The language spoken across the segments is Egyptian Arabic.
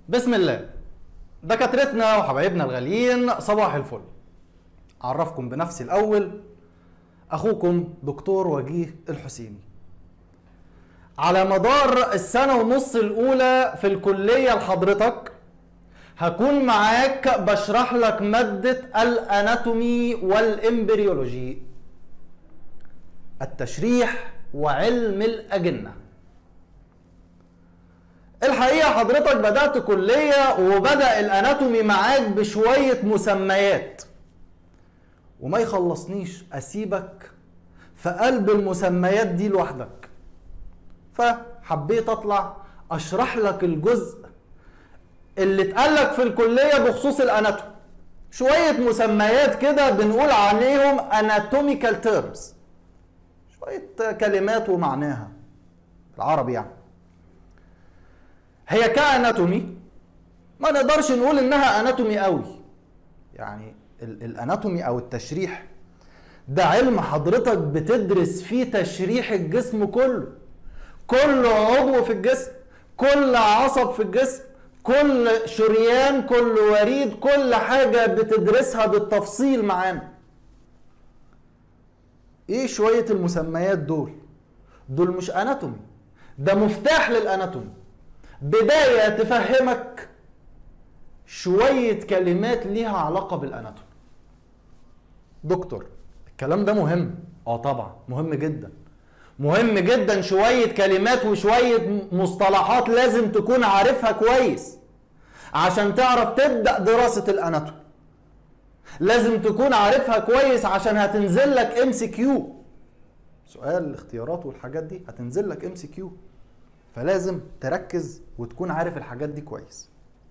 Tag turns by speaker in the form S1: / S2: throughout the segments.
S1: بسم الله دكاترتنا وحبايبنا الغاليين صباح الفل أعرفكم بنفسي الأول أخوكم دكتور وجيه الحسيني على مدار السنة ونص الأولى في الكلية لحضرتك هكون معاك بشرح لك مادة الأناتومي والإمبريولوجي التشريح وعلم الأجنة الحقيقة حضرتك بدأت كلية وبدأ الأناتومي معاك بشوية مسميات وما يخلصنيش أسيبك في قلب المسميات دي لوحدك فحبيت أطلع أشرح لك الجزء اللي اتقالك في الكلية بخصوص الأناتومي شوية مسميات كده بنقول عليهم anatomical terms شوية كلمات ومعناها بالعربي يعني هي كاناتومي ما نقدرش نقول انها اناتومي قوي يعني ال- الاناتومي او التشريح ده علم حضرتك بتدرس فيه تشريح الجسم كله كل عضو في الجسم كل عصب في الجسم كل شريان كل وريد كل حاجة بتدرسها بالتفصيل معانا ايه شوية المسميات دول دول مش اناتومي ده مفتاح للاناتومي بداية تفهمك شوية كلمات ليها علاقة بالاناتومي دكتور الكلام ده مهم اه طبعا مهم جدا مهم جدا شوية كلمات وشوية مصطلحات لازم تكون عارفها كويس عشان تعرف تبدأ دراسة الاناتومي لازم تكون عارفها كويس عشان هتنزل لك ام سي كيو سؤال الاختيارات والحاجات دي هتنزل لك ام سي كيو فلازم تركز وتكون عارف الحاجات دي كويس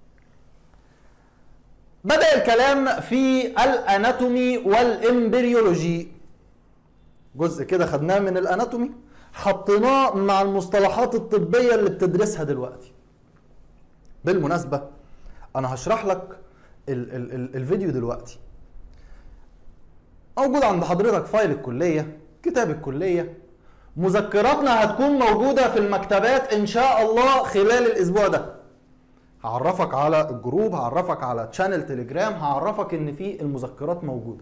S1: بدأ الكلام في الاناتومي والامبريولوجي جزء كده خدناه من الاناتومي حطيناه مع المصطلحات الطبية اللي بتدرسها دلوقتي بالمناسبة انا هشرح لك ال ال ال الفيديو دلوقتي موجود عند حضرتك فايل الكلية كتاب الكلية مذكراتنا هتكون موجودة في المكتبات إن شاء الله خلال الأسبوع ده هعرفك على الجروب هعرفك على تشانل تليجرام هعرفك إن في المذكرات موجودة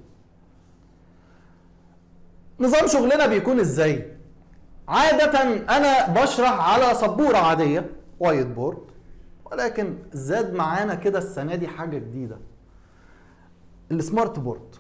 S1: نظام شغلنا بيكون إزاي عادة أنا بشرح على سبورة عادية وايت بورد ولكن زاد معانا كده السنة دي حاجة جديدة السمارت بورد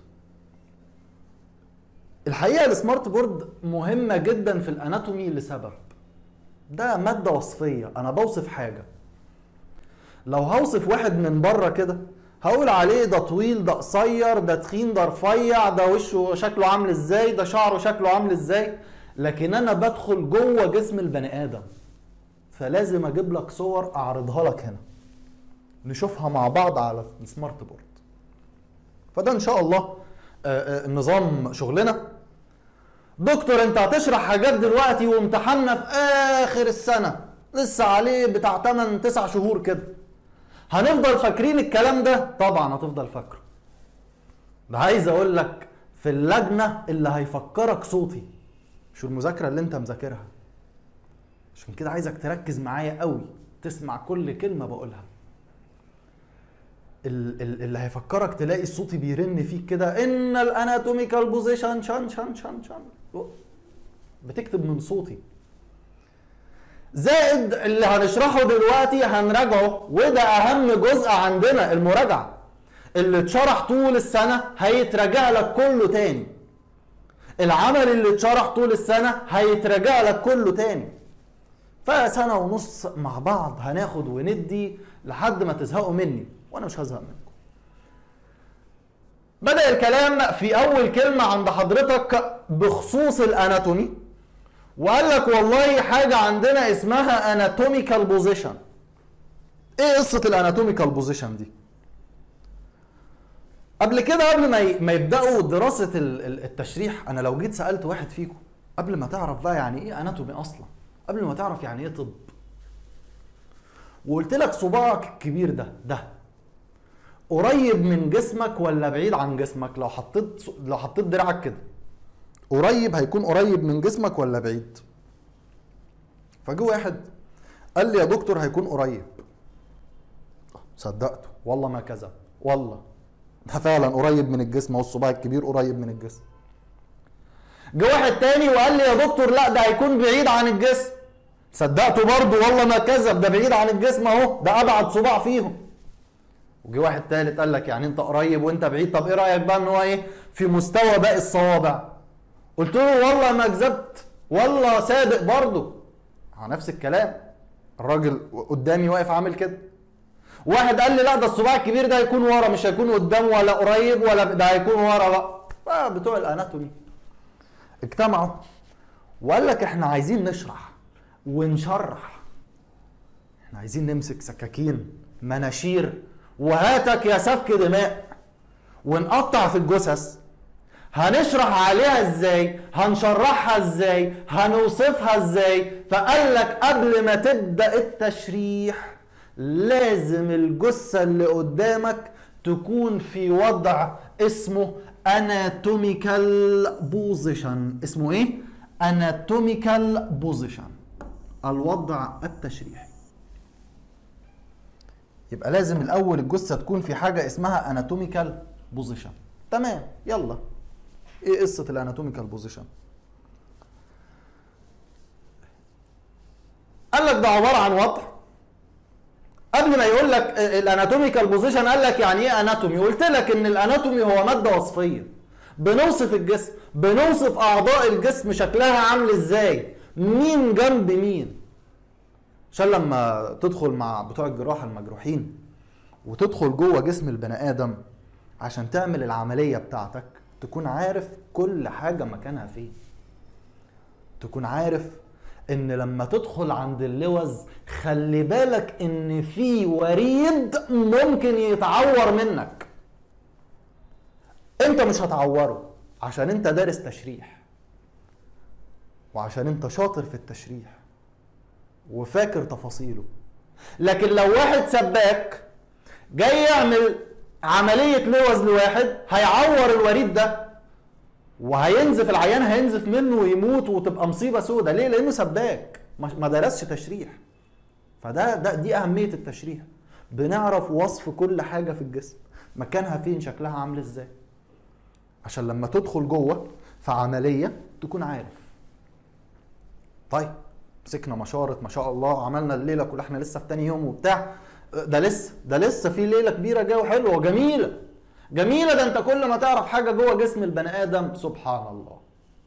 S1: الحقيقه السمارت بورد مهمه جدا في الاناتومي لسبب ده ماده وصفيه انا بوصف حاجه لو هوصف واحد من بره كده هقول عليه ده طويل ده قصير ده تخين ده رفيع ده وشه شكله عامل ازاي ده شعره شكله عامل ازاي لكن انا بدخل جوه جسم البني ادم فلازم اجيب لك صور اعرضها لك هنا نشوفها مع بعض على السمارت بورد فده ان شاء الله آه، آه، نظام شغلنا دكتور انت هتشرح حاجات دلوقتي وامتحاننا في اخر السنه لسه عليه بتاع 8 9 شهور كده هنفضل فاكرين الكلام ده طبعا هتفضل فاكره ده عايز اقول لك في اللجنه اللي هيفكرك صوتي مش المذاكره اللي انت مذاكرها عشان كده عايزك تركز معايا قوي تسمع كل كلمه بقولها ال- ال- اللي هيفكرك تلاقي صوتي بيرن فيك كده ان الاناتوميكال بوزيشن شان شان شان شان بتكتب من صوتي زائد اللي هنشرحه دلوقتي هنراجعه وده اهم جزء عندنا المراجعه اللي اتشرح طول السنه هيتراجع لك كله تاني العمل اللي اتشرح طول السنه هيتراجع لك كله تاني فسنه ونص مع بعض هناخد وندي لحد ما تزهقوا مني وانا مش هزهق منكم بدأ الكلام في أول كلمة عند حضرتك بخصوص الأناتومي وقال لك والله حاجة عندنا اسمها اناتوميكال بوزيشن ايه قصة الاناتوميكال بوزيشن دي قبل كده قبل ما ي- ما يبداوا دراسه ال- ال- التشريح انا لو جيت سالت واحد فيكم قبل ما تعرف بقى يعني ايه اناتومي اصلا قبل ما تعرف يعني ايه طب وقلت لك صباعك الكبير ده ده قريب من جسمك ولا بعيد عن جسمك لو حطيت لو حطيت دراعك كده قريب هيكون قريب من جسمك ولا بعيد فجه واحد قال لي يا دكتور هيكون قريب صدقته والله ما كذب والله ده فعلا قريب من الجسم هو الصباع الكبير قريب من الجسم جه واحد تاني وقال لي يا دكتور لا ده هيكون بعيد عن الجسم صدقته برضه والله ما كذب ده بعيد عن الجسم اهو ده ابعد صباع فيهم وجي واحد تالت قال لك يعني انت قريب وانت بعيد طب ايه رايك بقى ان هو ايه في مستوى باقي الصوابع قلت له والله ما كذبت والله صادق برضه على نفس الكلام الراجل قدامي واقف عامل كده واحد قال لي لا ده الصباع الكبير ده هيكون ورا مش هيكون قدام ولا قريب ولا ده هيكون ورا بقى فبتوع الاناتومي اجتمعوا وقال لك احنا عايزين نشرح ونشرح احنا عايزين نمسك سكاكين مناشير وهاتك يا سفك دماء ونقطع في الجثث هنشرح عليها ازاي هنشرحها ازاي هنوصفها ازاي فقال لك قبل ما تبدا التشريح لازم الجثه اللي قدامك تكون في وضع اسمه اناتوميكال بوزيشن اسمه ايه اناتوميكال بوزيشن الوضع التشريحي يبقى لازم الاول الجثه تكون في حاجه اسمها اناتوميكال بوزيشن تمام يلا ايه قصه الاناتوميكال بوزيشن قال لك ده عباره عن وضع قبل ما يقول لك الاناتوميكال بوزيشن قال لك يعني ايه اناتومي قلت لك ان الاناتومي هو ماده وصفيه بنوصف الجسم بنوصف اعضاء الجسم شكلها عامل ازاي مين جنب مين عشان لما تدخل مع بتوع الجراحه المجروحين وتدخل جوه جسم البني ادم عشان تعمل العمليه بتاعتك تكون عارف كل حاجه مكانها فين تكون عارف ان لما تدخل عند اللوز خلي بالك ان في وريد ممكن يتعور منك انت مش هتعوره عشان انت دارس تشريح وعشان انت شاطر في التشريح وفاكر تفاصيله لكن لو واحد سباك جاي يعمل عملية لوز لواحد هيعور الوريد ده وهينزف العيان هينزف منه ويموت وتبقى مصيبة سودة ليه؟ لأنه سباك ما درسش تشريح فده ده دي أهمية التشريح بنعرف وصف كل حاجة في الجسم مكانها فين شكلها عامل ازاي عشان لما تدخل جوه في عملية تكون عارف طيب مسكنا مشارط ما شاء الله عملنا الليله كلها احنا لسه في تاني يوم وبتاع ده لسه ده لسه في ليله كبيره جايه وحلوه وجميله جميله ده انت كل ما تعرف حاجه جوه جسم البني ادم سبحان الله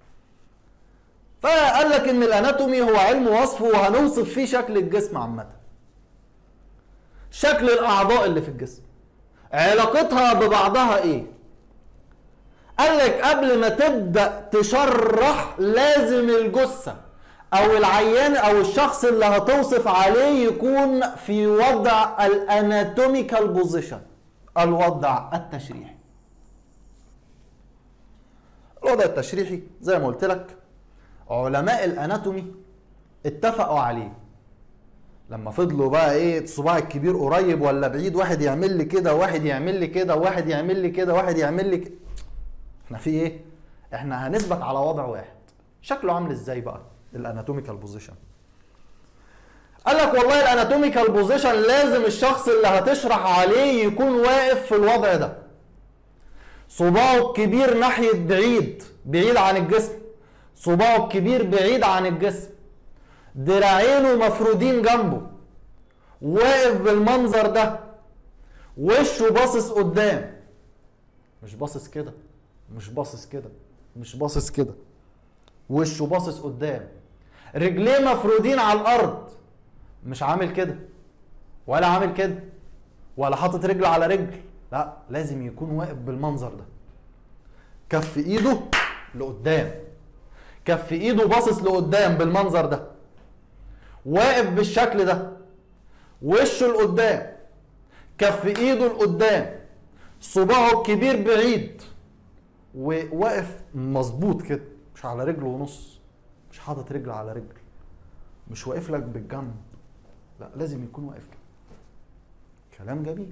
S1: فقال لك ان الاناتومي هو علم وصفه وهنوصف فيه شكل الجسم عامه شكل الاعضاء اللي في الجسم علاقتها ببعضها ايه قال لك قبل ما تبدا تشرح لازم الجثه او العيان او الشخص اللي هتوصف عليه يكون في وضع الاناتوميكال بوزيشن الوضع التشريحي الوضع التشريحي زي ما قلت لك علماء الاناتومي اتفقوا عليه لما فضلوا بقى ايه الصباع الكبير قريب ولا بعيد واحد يعمل لي كده واحد يعمل لي كده واحد يعمل لي كده واحد يعمل لي كده احنا في ايه احنا هنثبت على وضع واحد شكله عامل ازاي بقى الاناتوميكال بوزيشن قال لك والله الاناتوميكال بوزيشن لازم الشخص اللي هتشرح عليه يكون واقف في الوضع ده صباعه الكبير ناحية بعيد بعيد عن الجسم صباعه الكبير بعيد عن الجسم دراعينه مفرودين جنبه واقف بالمنظر ده وشه باصص قدام مش باصص كده مش باصص كده مش باصص كده وشه باصص قدام رجليه مفرودين على الارض مش عامل كده ولا عامل كده ولا حاطط رجل على رجل لا لازم يكون واقف بالمنظر ده كف ايده لقدام كف ايده باصص لقدام بالمنظر ده واقف بالشكل ده وشه لقدام كف ايده لقدام صباعه الكبير بعيد وواقف مظبوط كده مش على رجل ونص مش حاطط رجل على رجل مش واقف لك بالجنب لا لازم يكون واقف كده كلام جميل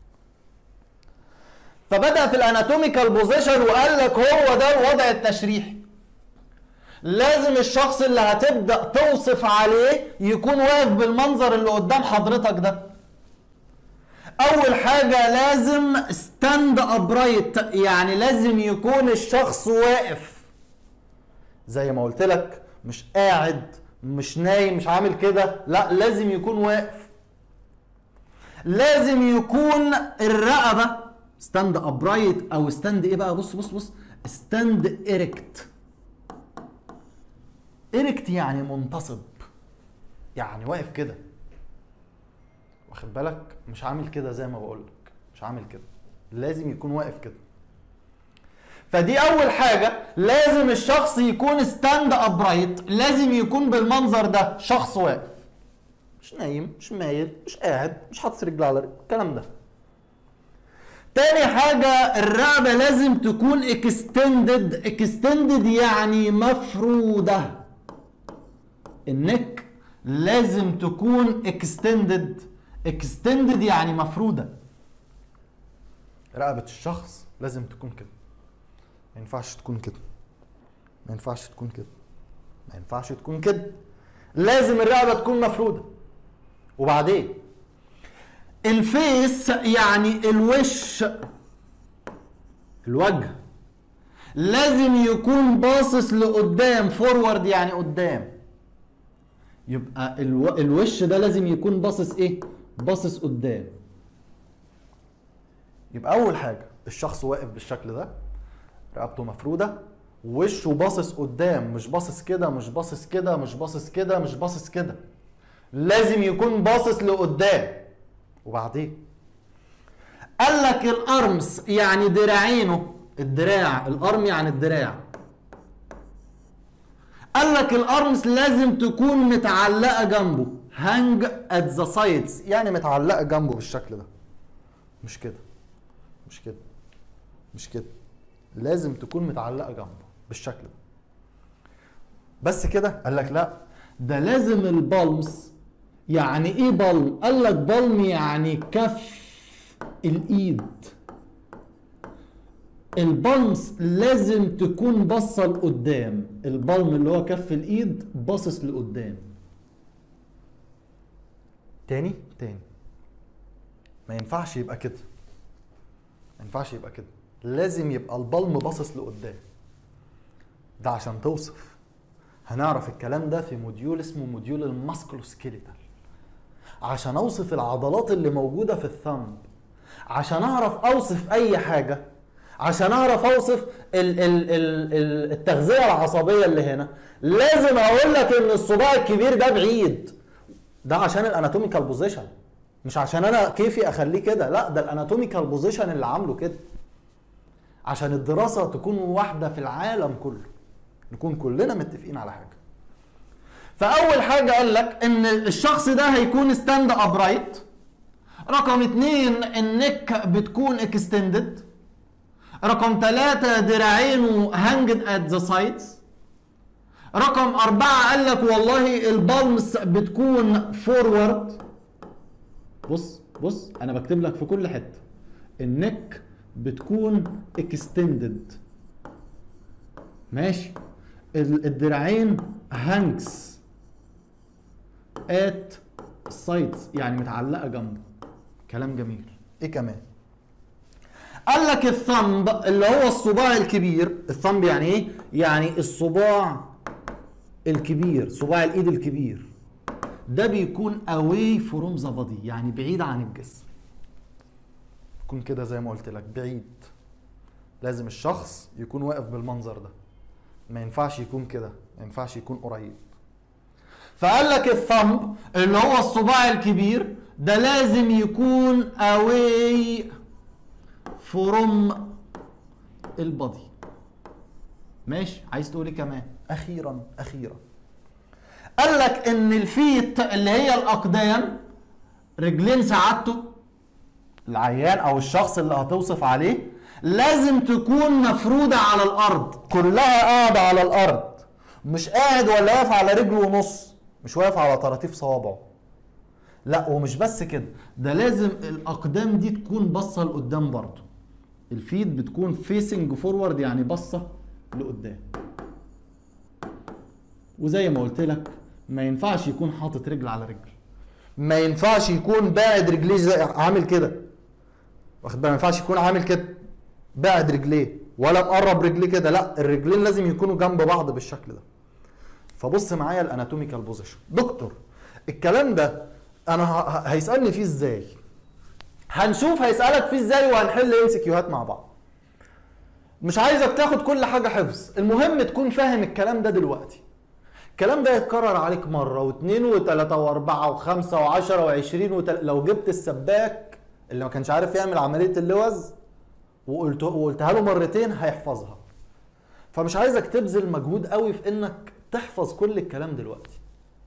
S1: فبدأ في الاناتوميكال بوزيشن وقال لك هو ده الوضع التشريحي لازم الشخص اللي هتبدأ توصف عليه يكون واقف بالمنظر اللي قدام حضرتك ده اول حاجه لازم ستاند ابرايت يعني لازم يكون الشخص واقف زي ما قلت لك مش قاعد مش نايم مش عامل كده لا لازم يكون واقف لازم يكون الرقبه ستاند ابرايت او ستاند ايه بقى بص بص بص ستاند ايركت ايركت يعني منتصب يعني واقف كده واخد بالك مش عامل كده زي ما بقول لك مش عامل كده لازم يكون واقف كده فدي اول حاجه لازم الشخص يكون ستاند ابرايت لازم يكون بالمنظر ده شخص واقف مش نايم مش مايل مش قاعد مش حاطط رجل على رجل الكلام ده تاني حاجة الرقبة لازم تكون اكستندد اكستندد يعني مفرودة النك لازم تكون اكستندد اكستندد يعني مفرودة رقبة الشخص لازم تكون كده ما ينفعش تكون كده ما ينفعش تكون كده ما ينفعش تكون كده لازم الرقبة تكون مفرودة وبعدين الفيس يعني الوش الوجه لازم يكون باصص لقدام فورورد يعني قدام يبقى الو... الوش ده لازم يكون باصص ايه باصص قدام يبقى اول حاجه الشخص واقف بالشكل ده رقبته مفروده وشه باصص قدام مش باصص كده مش باصص كده مش باصص كده مش باصص كده لازم يكون باصص لقدام وبعدين قال لك الارمس يعني دراعينه الدراع الارم يعني الدراع قال لك الارمس لازم تكون متعلقه جنبه هانج ات ذا سايدز يعني متعلقه جنبه بالشكل ده مش كده مش كده مش كده لازم تكون متعلقه جنبه بالشكل ده بس كده قال لك لا ده لازم البالمس يعني ايه بالم قال لك بالم يعني كف الايد البلمس لازم تكون باصه لقدام البلم اللي هو كف الايد باصص لقدام تاني تاني ما ينفعش يبقى كده ما ينفعش يبقى كده لازم يبقى البلم باصص لقدام ده عشان توصف هنعرف الكلام ده في موديول اسمه موديول الماسكلوسكيليتال عشان اوصف العضلات اللي موجوده في الثمب عشان اعرف اوصف اي حاجه عشان اعرف اوصف ال ال ال التغذيه العصبيه اللي هنا لازم اقول لك ان الصباع الكبير ده بعيد ده عشان الاناتوميكال بوزيشن مش عشان انا كيفي اخليه كده لا ده الاناتوميكال بوزيشن اللي عامله كده عشان الدراسه تكون واحده في العالم كله نكون كلنا متفقين على حاجه فاول حاجه قال لك ان الشخص ده هيكون ستاند ابرايت رقم اتنين النك بتكون اكستندد رقم ثلاثة دراعينه هانجد ات ذا سايدز رقم أربعة قال لك والله البالمس بتكون فورورد بص بص أنا بكتب لك في كل حتة النك بتكون اكستندد ماشي الدراعين هانكس ات سايدز يعني متعلقة جنبه كلام جميل ايه كمان قال لك الثمب اللي هو الصباع الكبير الثمب يعني ايه يعني الصباع الكبير صباع الايد الكبير ده بيكون away from the body يعني بعيد عن الجسم يكون كده زي ما قلت لك بعيد لازم الشخص يكون واقف بالمنظر ده ما ينفعش يكون كده ما ينفعش يكون قريب فقال لك الثمب اللي هو الصباع الكبير ده لازم يكون away فروم البادي ماشي عايز تقول ايه كمان اخيرا اخيرا قال لك ان الفيت اللي هي الاقدام رجلين سعادته العيان او الشخص اللي هتوصف عليه لازم تكون مفروده على الارض كلها قاعده على الارض مش قاعد ولا واقف على رجله ونص مش واقف على طراطيف صوابعه لا ومش بس كده ده لازم الاقدام دي تكون باصه لقدام برضه الفيد بتكون فيسنج فورورد يعني باصه لقدام وزي ما قلت لك ما ينفعش يكون حاطط رجل على رجل ما ينفعش يكون باعد رجليه زي عامل كده واخد بالك ما ينفعش يكون عامل كده باعد رجليه ولا مقرب رجليه كده لا الرجلين لازم يكونوا جنب بعض بالشكل ده فبص معايا الاناتوميكال بوزيشن دكتور الكلام ده انا ه- ه- هيسالني فيه ازاي هنشوف هيسالك فيه ازاي وهنحل ام سي كيوهات مع بعض مش عايزك تاخد كل حاجه حفظ المهم تكون فاهم الكلام ده دلوقتي الكلام ده يتكرر عليك مره واثنين وثلاثه واربعه وخمسه وعشره وعشرين وتل... لو جبت السباك اللي ما كانش عارف يعمل عمليه اللوز وقلت وقلتها له مرتين هيحفظها فمش عايزك تبذل مجهود قوي في انك تحفظ كل الكلام دلوقتي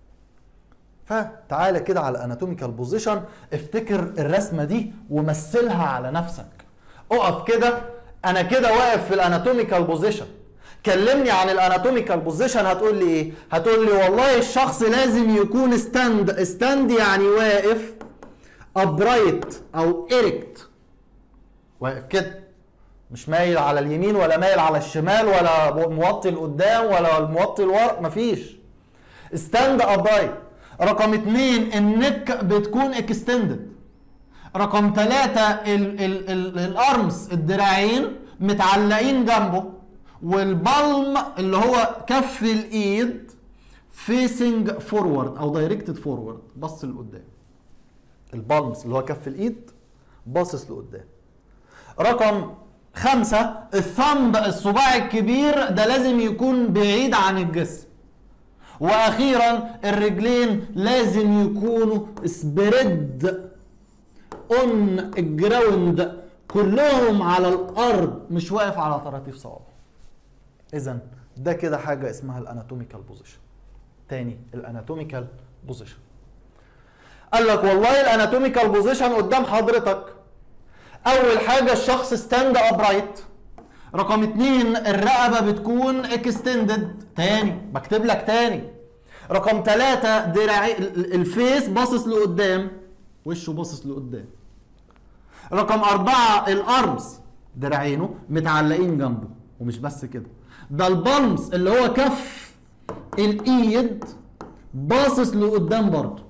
S1: فتعالى كده على الاناتوميكال بوزيشن افتكر الرسمه دي ومثلها على نفسك اقف كده انا كده واقف في الاناتوميكال بوزيشن كلمني عن الاناتوميكال بوزيشن هتقول لي ايه هتقول لي والله الشخص لازم يكون ستاند ستاند يعني واقف ابرايت او اريكت واقف كده مش مايل على اليمين ولا مايل على الشمال ولا موطي لقدام ولا موطي لورا مفيش ستاند ابرايت رقم اتنين النك بتكون اكستندد رقم ثلاثة ال ال ال الارمز الدراعين متعلقين جنبه والبالم اللي هو كف الايد فيسنج فورورد او دايركتد فورورد بص لقدام البالمز اللي هو كف الايد باصص لقدام رقم خمسة الثمب الصباع الكبير ده لازم يكون بعيد عن الجسم واخيرا الرجلين لازم يكونوا سبريد اون الجراوند كلهم على الارض مش واقف على طراطيف صوابع اذا ده كده حاجه اسمها الاناتوميكال بوزيشن تاني الاناتوميكال بوزيشن قال لك والله الاناتوميكال بوزيشن قدام حضرتك اول حاجه الشخص ستاند ابرايت رقم اتنين الرقبه بتكون اكستندد تاني بكتب لك تاني رقم ثلاثة دراعي الفيس باصص لقدام وشه باصص لقدام رقم أربعة الأرمز دراعينه متعلقين جنبه ومش بس كده ده البالمز اللي هو كف الإيد باصص لقدام برضه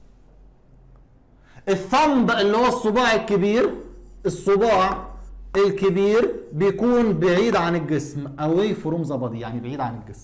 S1: الثمب اللي هو الصباع الكبير الصباع الكبير بيكون بعيد عن الجسم away from the body يعني بعيد عن الجسم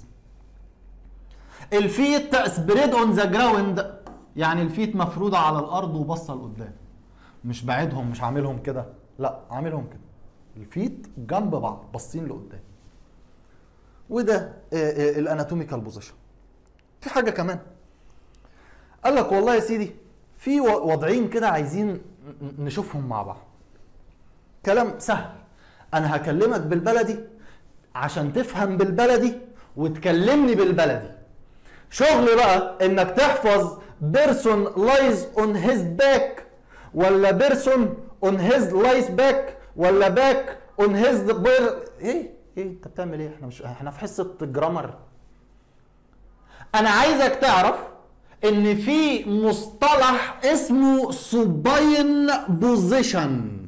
S1: الفيت سبريد اون ذا جراوند يعني الفيت مفروضه على الارض وبصه لقدام مش بعيدهم مش عاملهم كده لا عاملهم كده الفيت جنب بعض باصين لقدام وده الاناتوميكال بوزيشن في حاجه كمان قال لك والله يا سيدي في وضعين كده عايزين نشوفهم مع بعض كلام سهل انا هكلمك بالبلدي عشان تفهم بالبلدي وتكلمني بالبلدي شغل بقى انك تحفظ بيرسون لايز اون هيز باك ولا بيرسون اون هيز لايز باك ولا باك اون هيز بير ايه ايه انت بتعمل ايه احنا مش احنا في حصه جرامر انا عايزك تعرف ان في مصطلح اسمه سوباين بوزيشن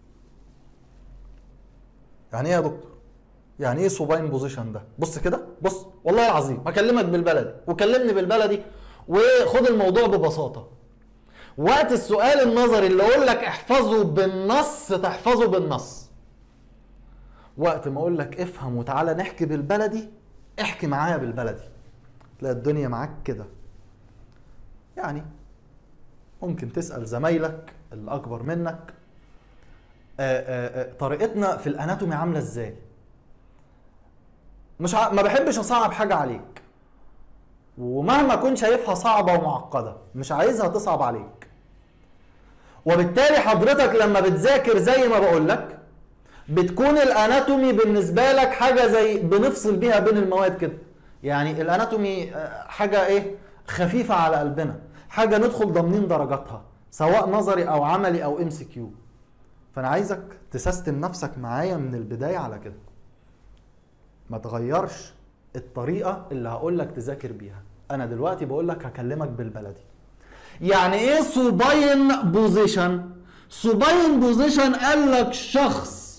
S1: يعني ايه يا دكتور يعني ايه سوباين بوزيشن ده بص كده بص والله العظيم اكلمك بالبلدي وكلمني بالبلدي وخد الموضوع ببساطه وقت السؤال النظري اللي اقول لك احفظه بالنص تحفظه بالنص وقت ما اقول لك افهم وتعالى نحكي بالبلدي احكي معايا بالبلدي تلاقي الدنيا معاك كده يعني ممكن تسال زمايلك اللي اكبر منك آآ آآ طريقتنا في الاناتومي عامله ازاي مش ع... ما بحبش اصعب حاجه عليك ومهما كنت شايفها صعبه ومعقده مش عايزها تصعب عليك وبالتالي حضرتك لما بتذاكر زي ما بقول لك بتكون الاناتومي بالنسبه لك حاجه زي بنفصل بيها بين المواد كده يعني الاناتومي حاجه ايه خفيفه على قلبنا حاجه ندخل ضامنين درجاتها سواء نظري او عملي او ام سي كيو فانا عايزك تسيستم نفسك معايا من البدايه على كده ما تغيرش الطريقه اللي هقول لك تذاكر بيها انا دلوقتي بقول لك هكلمك بالبلدي يعني ايه سوباين بوزيشن سوباين بوزيشن قال لك شخص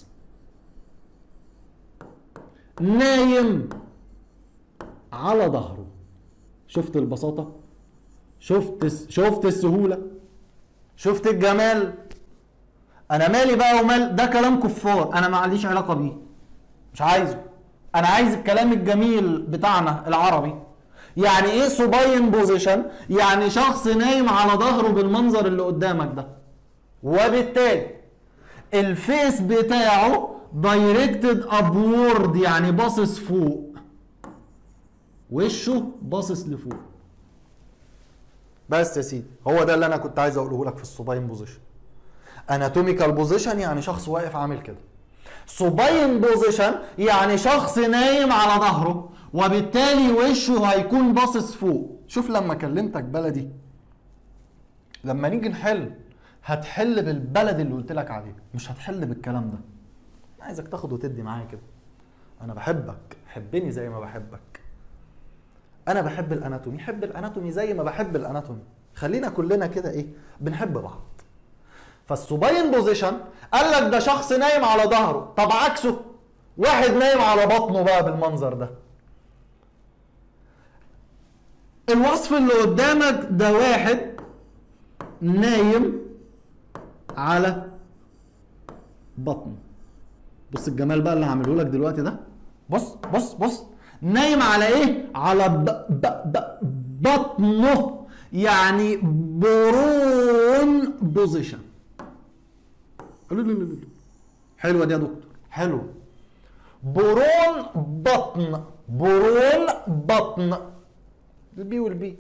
S1: نايم على ظهره شفت البساطه شفت شفت السهوله شفت الجمال انا مالي بقى ومال ده كلام كفار انا ما عنديش علاقه بيه مش عايزه انا عايز الكلام الجميل بتاعنا العربي يعني ايه سوباين بوزيشن يعني شخص نايم على ظهره بالمنظر اللي قدامك ده وبالتالي الفيس بتاعه دايركتد ابورد يعني باصص فوق وشه باصص لفوق بس يا سيدي هو ده اللي انا كنت عايز اقوله لك في السوباين بوزيشن اناتوميكال بوزيشن يعني شخص واقف عامل كده سوباين بوزيشن يعني شخص نايم على ظهره وبالتالي وشه هيكون باصص فوق شوف لما كلمتك بلدي لما نيجي نحل هتحل بالبلد اللي قلت لك عليه مش هتحل بالكلام ده انا عايزك تاخد وتدي معايا كده انا بحبك حبني زي ما بحبك انا بحب الاناتومي حب الاناتومي زي ما بحب الاناتومي خلينا كلنا كده ايه بنحب بعض فالسوباين بوزيشن قال لك ده شخص نايم على ظهره طب عكسه واحد نايم على بطنه بقى بالمنظر ده الوصف اللي قدامك ده واحد نايم على بطنه بص الجمال بقى اللي هعمله لك دلوقتي ده بص بص بص نايم على ايه على ب ب ب بطنه يعني برون بوزيشن حلوه دي يا دكتور حلو برون بطن برون بطن البي والبي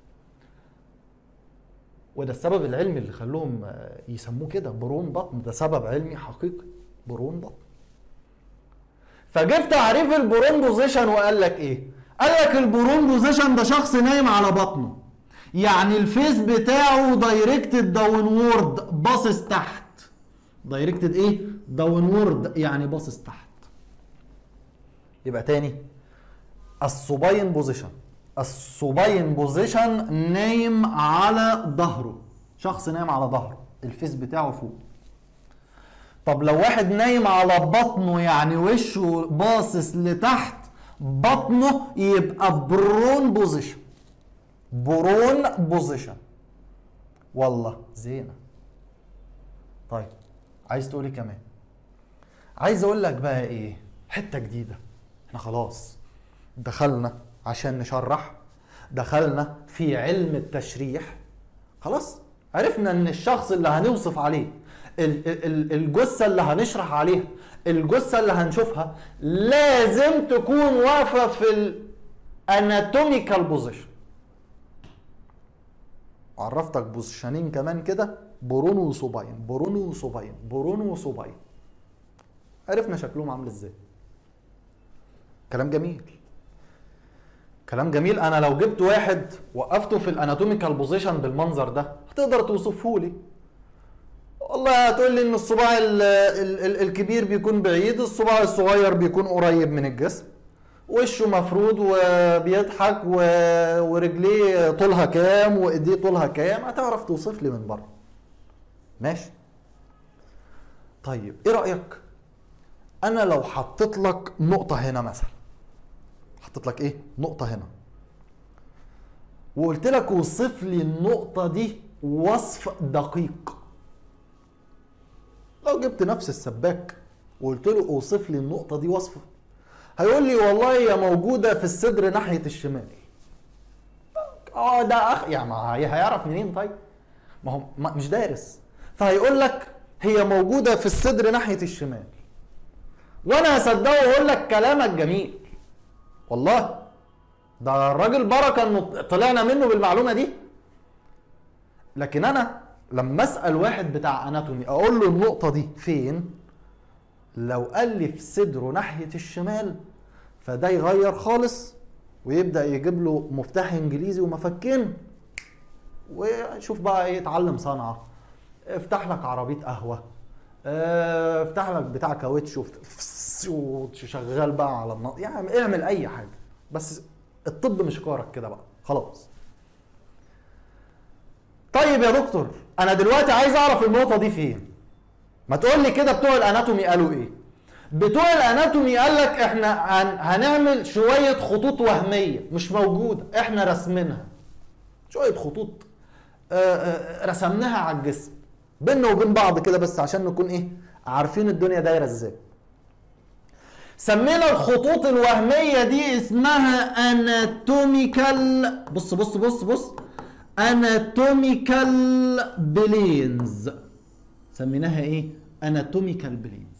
S1: وده السبب العلمي اللي خلوهم يسموه كده برون بطن ده سبب علمي حقيقي برون بطن فجه في تعريف البرون بوزيشن وقال لك ايه قال لك البرون بوزيشن ده شخص نايم على بطنه يعني الفيس بتاعه دايركتد داونورد باصص تحت دايركتد ايه داونورد يعني باصص تحت يبقى تاني السوباين بوزيشن السوباين بوزيشن نايم على ظهره شخص نايم على ظهره الفيس بتاعه فوق طب لو واحد نايم على بطنه يعني وشه باصص لتحت بطنه يبقى برون بوزيشن برون بوزيشن والله زينه طيب عايز تقولي كمان عايز اقول لك بقى ايه حته جديده احنا خلاص دخلنا عشان نشرح دخلنا في علم التشريح خلاص عرفنا ان الشخص اللي هنوصف عليه الجثه اللي هنشرح عليها الجثه اللي هنشوفها لازم تكون واقفه في الاناتوميكال بوزيشن عرفتك بوزيشنين كمان كده برونو وصوباين برونو وصوباين برونو وصوباين عرفنا شكلهم عامل ازاي كلام جميل كلام جميل انا لو جبت واحد وقفته في الاناتوميكال بوزيشن بالمنظر ده هتقدر توصفه لي والله هتقول لي ان الصباع ال ال ال الكبير بيكون بعيد الصباع الصغير بيكون قريب من الجسم وشه مفرود وبيضحك و... ورجليه طولها كام وايديه طولها كام هتعرف توصف لي من بره ماشي طيب ايه رايك انا لو حطيت لك نقطه هنا مثلا حطيت لك ايه نقطه هنا وقلت لك وصف لي النقطه دي وصف دقيق لو جبت نفس السباك وقلت له اوصف لي النقطه دي وصف هيقول لي والله هي موجوده في الصدر ناحيه الشمال اه ده اخ يعني ما هيعرف منين طيب ما هو مش دارس فهيقول لك هي موجوده في الصدر ناحيه الشمال وانا هصدقه واقول لك كلامك جميل والله ده الراجل بركه انه طلعنا منه بالمعلومه دي لكن انا لما اسال واحد بتاع اناتومي اقول له النقطه دي فين لو قال لي في صدره ناحيه الشمال فده يغير خالص ويبدا يجيب له مفتاح انجليزي ومفكين وشوف بقى ايه اتعلم صنعه افتح لك عربيه قهوه افتح لك بتاع كاوتش وشغال بقى على النط يعني اعمل اي حاجه بس الطب مش كارك كده بقى خلاص طيب يا دكتور انا دلوقتي عايز اعرف النقطه دي فين ما تقول لي كده بتوع الاناتومي قالوا ايه بتوع الاناتومي قال لك احنا هنعمل شويه خطوط وهميه مش موجوده احنا رسمينها شويه خطوط آه، آه، رسمناها على الجسم بيننا وبين بعض كده بس عشان نكون ايه عارفين الدنيا دايره ازاي سمينا الخطوط الوهميه دي اسمها اناتوميكال بص بص بص بص اناتوميكال بلينز سميناها ايه اناتوميكال بلينز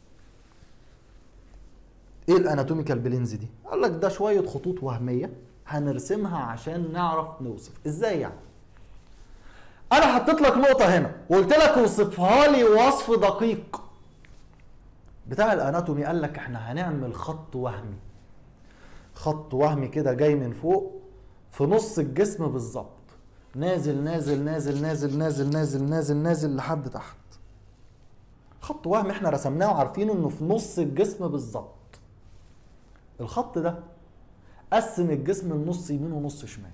S1: ايه الاناتوميكال بلينز دي قال لك ده شويه خطوط وهميه هنرسمها عشان نعرف نوصف ازاي يعني انا حطيت لك نقطه هنا وقلت لك وصفها لي وصف دقيق بتاع الاناتومي قال لك احنا هنعمل خط وهمي خط وهمي كده جاي من فوق في نص الجسم بالظبط نازل نازل نازل نازل نازل نازل نازل نازل لحد تحت خط وهم احنا رسمناه وعارفينه انه في نص الجسم بالظبط الخط ده قسم الجسم لنص يمين ونص شمال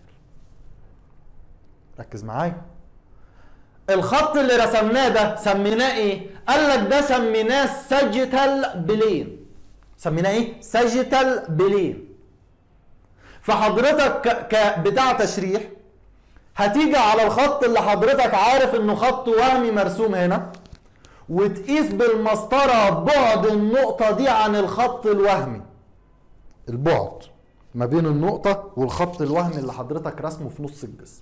S1: ركز معايا الخط اللي رسمناه ده سميناه ايه قال لك ده سميناه ساجيتال بلين سميناه ايه ساجيتال بلين فحضرتك ك- ك- بتاع تشريح هتيجي على الخط اللي حضرتك عارف انه خط وهمي مرسوم هنا وتقيس بالمسطرة بعد النقطة دي عن الخط الوهمي البعد ما بين النقطة والخط الوهمي اللي حضرتك رسمه في نص الجسم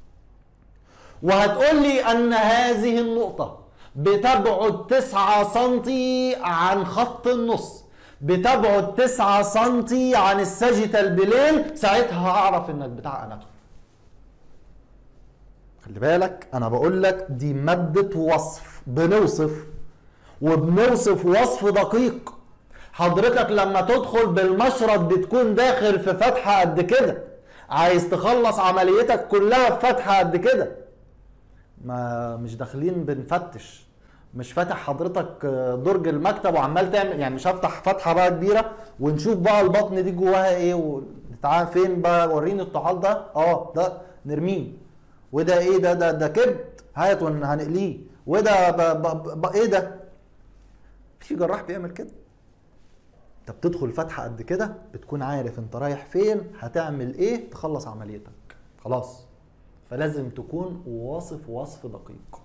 S1: وهتقول لي أن هذه النقطة بتبعد 9 سنتي عن خط النص بتبعد 9 سنتي عن الساجيتال بلين ساعتها هعرف انك بتاع اناتومي خلي بالك انا بقول لك دي مادة وصف بنوصف وبنوصف وصف دقيق حضرتك لما تدخل بالمشرط بتكون داخل في فتحة قد كده عايز تخلص عمليتك كلها في فتحة قد كده ما مش داخلين بنفتش مش فاتح حضرتك درج المكتب وعمال تعمل يعني مش هفتح فتحه بقى كبيره ونشوف بقى البطن دي جواها ايه وتعال فين بقى وريني الطحال ده اه ده نرميه وده ايه ده ده ده كبد هات ون- هنقليه وده ب ب ب ايه ده في جراح بيعمل كده انت بتدخل فتحه قد كده بتكون عارف انت رايح فين هتعمل ايه تخلص عمليتك خلاص فلازم تكون واصف وصف دقيق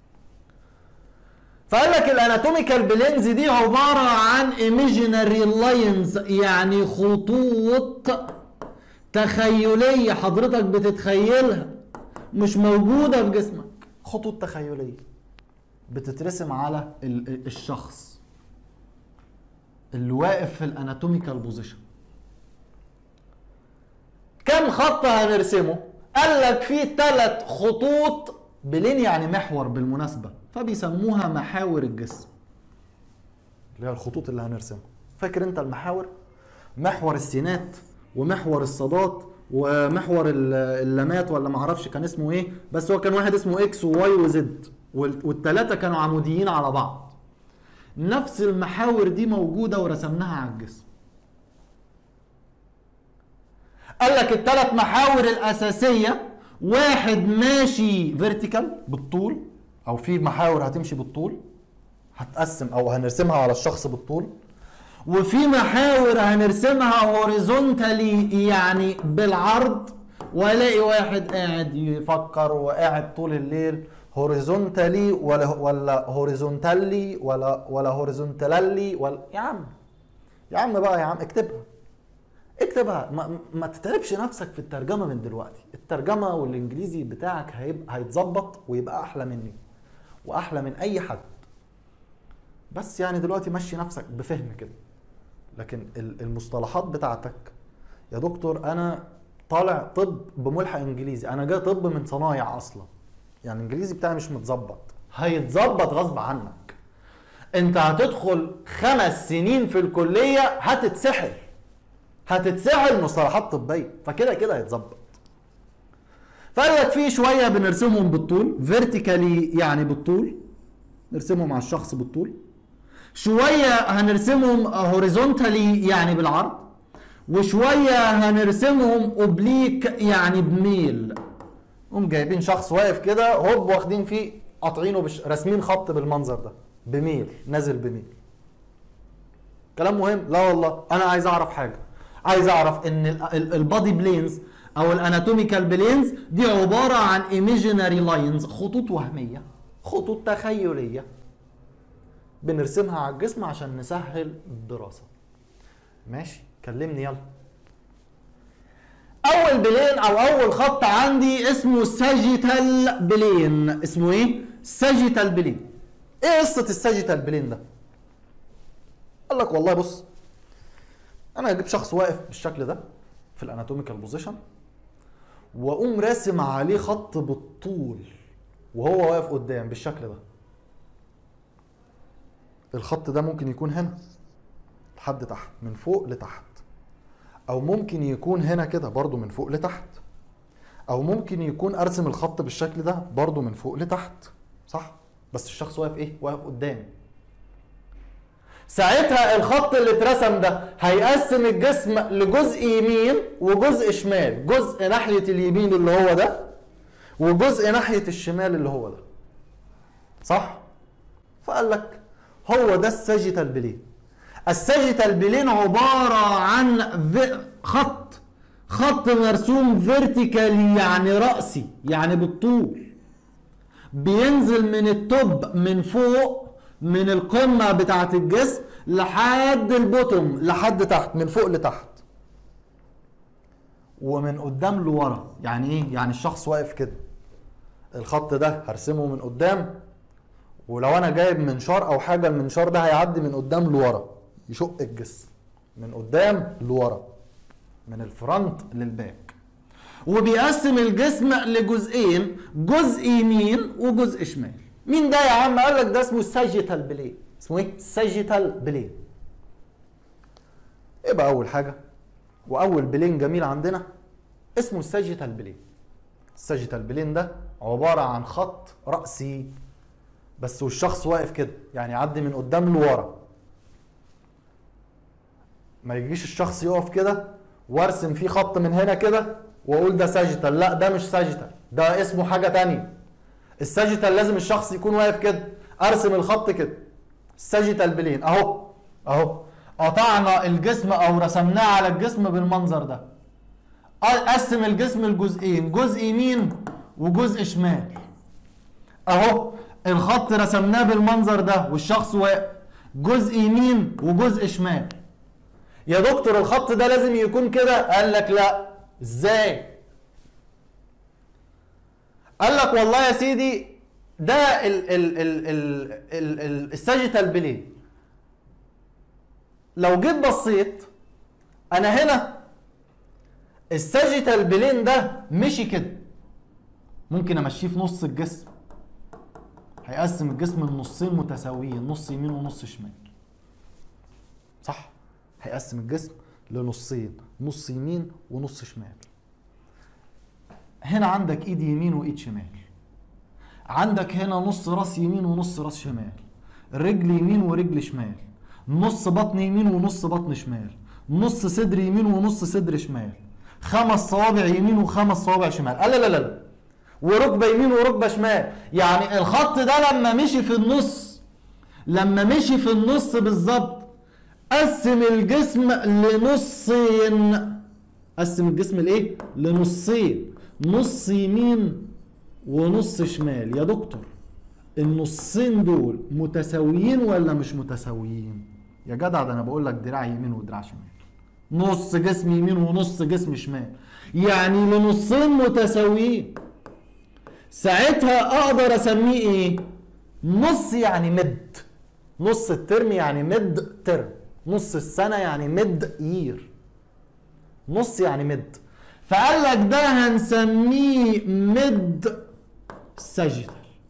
S1: فقال لك الاناتوميكال بلينز دي عباره عن ايميجينري لاينز يعني خطوط تخيليه حضرتك بتتخيلها مش موجوده في جسمك خطوط تخيليه بتترسم على ال- الشخص اللي واقف في الاناتوميكال بوزيشن كم خط هنرسمه قال لك في ثلاث خطوط بلين يعني محور بالمناسبة فبيسموها محاور الجسم اللي هي الخطوط اللي هنرسمها فاكر انت المحاور محور السينات ومحور الصادات ومحور ال- اللامات ولا معرفش كان اسمه ايه بس هو كان واحد اسمه اكس وواي وزد والثلاثة كانوا عموديين على بعض نفس المحاور دي موجودة ورسمناها على الجسم قال لك الثلاث محاور الاساسيه واحد ماشي فيرتيكال بالطول او في محاور هتمشي بالطول هتقسم او هنرسمها على الشخص بالطول وفي محاور هنرسمها هوريزونتالي يعني بالعرض والاقي واحد قاعد يفكر وقاعد طول الليل هوريزونتالي ولا ولا هوريزونتالي ولا ولا هوريزونتالي ولا يا عم يا عم بقى يا عم اكتبها اكتبها ما, ما تتعبش نفسك في الترجمه من دلوقتي الترجمه والانجليزي بتاعك هيبقى هيتظبط ويبقى احلى مني واحلى من اي حد بس يعني دلوقتي مشي نفسك بفهم كده لكن ال- المصطلحات بتاعتك يا دكتور انا طالع طب بملحق انجليزي انا جاي طب من صنايع اصلا يعني الانجليزي بتاعي مش متظبط هيتظبط غصب عنك انت هتدخل خمس سنين في الكليه هتتسحل هتتسحل مصطلحات طبيه فكده كده هيتظبط فقال لك في شويه بنرسمهم بالطول فيرتيكالي يعني بالطول نرسمهم على الشخص بالطول شويه هنرسمهم هوريزونتالي يعني بالعرض وشويه هنرسمهم اوبليك يعني بميل هم جايبين شخص واقف كده هوب واخدين فيه قاطعينه بش... راسمين خط بالمنظر ده بميل نازل بميل كلام مهم لا والله انا عايز اعرف حاجه عايز اعرف ان البادي بلينز او الاناتوميكال بلينز دي عباره عن ايميجينري لاينز خطوط وهميه خطوط تخيليه بنرسمها على الجسم عشان نسهل الدراسه ماشي كلمني يلا اول بلين او اول خط عندي اسمه ساجيتال بلين اسمه ايه ساجيتال بلين ايه قصه الساجيتال بلين ده قال لك والله بص انا هجيب شخص واقف بالشكل ده في الاناتوميكال بوزيشن واقوم راسم عليه خط بالطول وهو واقف قدام بالشكل ده الخط ده ممكن يكون هنا لحد تحت من فوق لتحت او ممكن يكون هنا كده برضو من فوق لتحت او ممكن يكون ارسم الخط بالشكل ده برضو من فوق لتحت صح بس الشخص واقف ايه واقف قدامي ساعتها الخط اللي اترسم ده هيقسم الجسم لجزء يمين وجزء شمال جزء ناحية اليمين اللي هو ده وجزء ناحية الشمال اللي هو ده صح فقال لك هو ده الساجيتال بلين الساجيتال بلين عبارة عن خط خط مرسوم فيرتيكالي يعني رأسي يعني بالطول بينزل من التوب من فوق من القمة بتاعة الجسم لحد البوتوم لحد تحت من فوق لتحت ومن قدام لورا يعني ايه يعني الشخص واقف كده الخط ده هرسمه من قدام ولو انا جايب منشار او حاجه المنشار ده هيعدي من قدام لورا يشق الجسم من قدام لورا من الفرونت للباك وبيقسم الجسم لجزئين جزء يمين وجزء شمال مين ده يا عم قال لك ده اسمه الساجيتال بلين اسمه ايه الساجيتال بلين يبقى اول حاجه واول بلين جميل عندنا اسمه الساجيتال بلين الساجيتال بلين ده عباره عن خط راسي بس والشخص واقف كده يعني يعدي من قدام لورا ما يجيش الشخص يقف كده وارسم فيه خط من هنا كده واقول ده ساجيتال لا ده مش ساجيتال ده اسمه حاجه تانية الساجيتال لازم الشخص يكون واقف كده ارسم الخط كده الساجيتال بلين اهو اهو قطعنا الجسم او رسمناه على الجسم بالمنظر ده قسم الجسم لجزئين جزء يمين وجزء شمال اهو الخط رسمناه بالمنظر ده والشخص واقف جزء يمين وجزء شمال يا دكتور الخط ده لازم يكون كده قال لك لا ازاي قال لك والله يا سيدي ده ال ال ال ال ال ال الساجيتال بلين لو جيت بصيت انا هنا الساجيتال بلين ده مشي كده ممكن امشيه في نص الجسم هيقسم الجسم لنصين متساويين نص يمين ونص شمال صح هيقسم الجسم لنصين نص يمين ونص شمال هنا عندك ايد يمين وايد شمال عندك هنا نص راس يمين ونص راس شمال رجل يمين ورجل شمال نص بطن يمين ونص بطن شمال نص صدر يمين ونص صدر شمال خمس صوابع يمين وخمس صوابع شمال لا لا لا لا وركبه يمين وركبه شمال يعني الخط ده لما مشي في النص لما مشي في النص بالظبط قسم الجسم لنصين قسم الجسم لايه لنصين نص يمين ونص شمال يا دكتور النصين دول متساويين ولا مش متساويين يا جدع ده انا بقول لك دراع يمين ودراع شمال نص جسم يمين ونص جسم شمال يعني لنصين متساويين ساعتها اقدر اسميه ايه نص يعني مد نص الترم يعني مد ترم نص السنة يعني مد يير نص يعني مد فقال لك ده هنسميه مد ساجيتال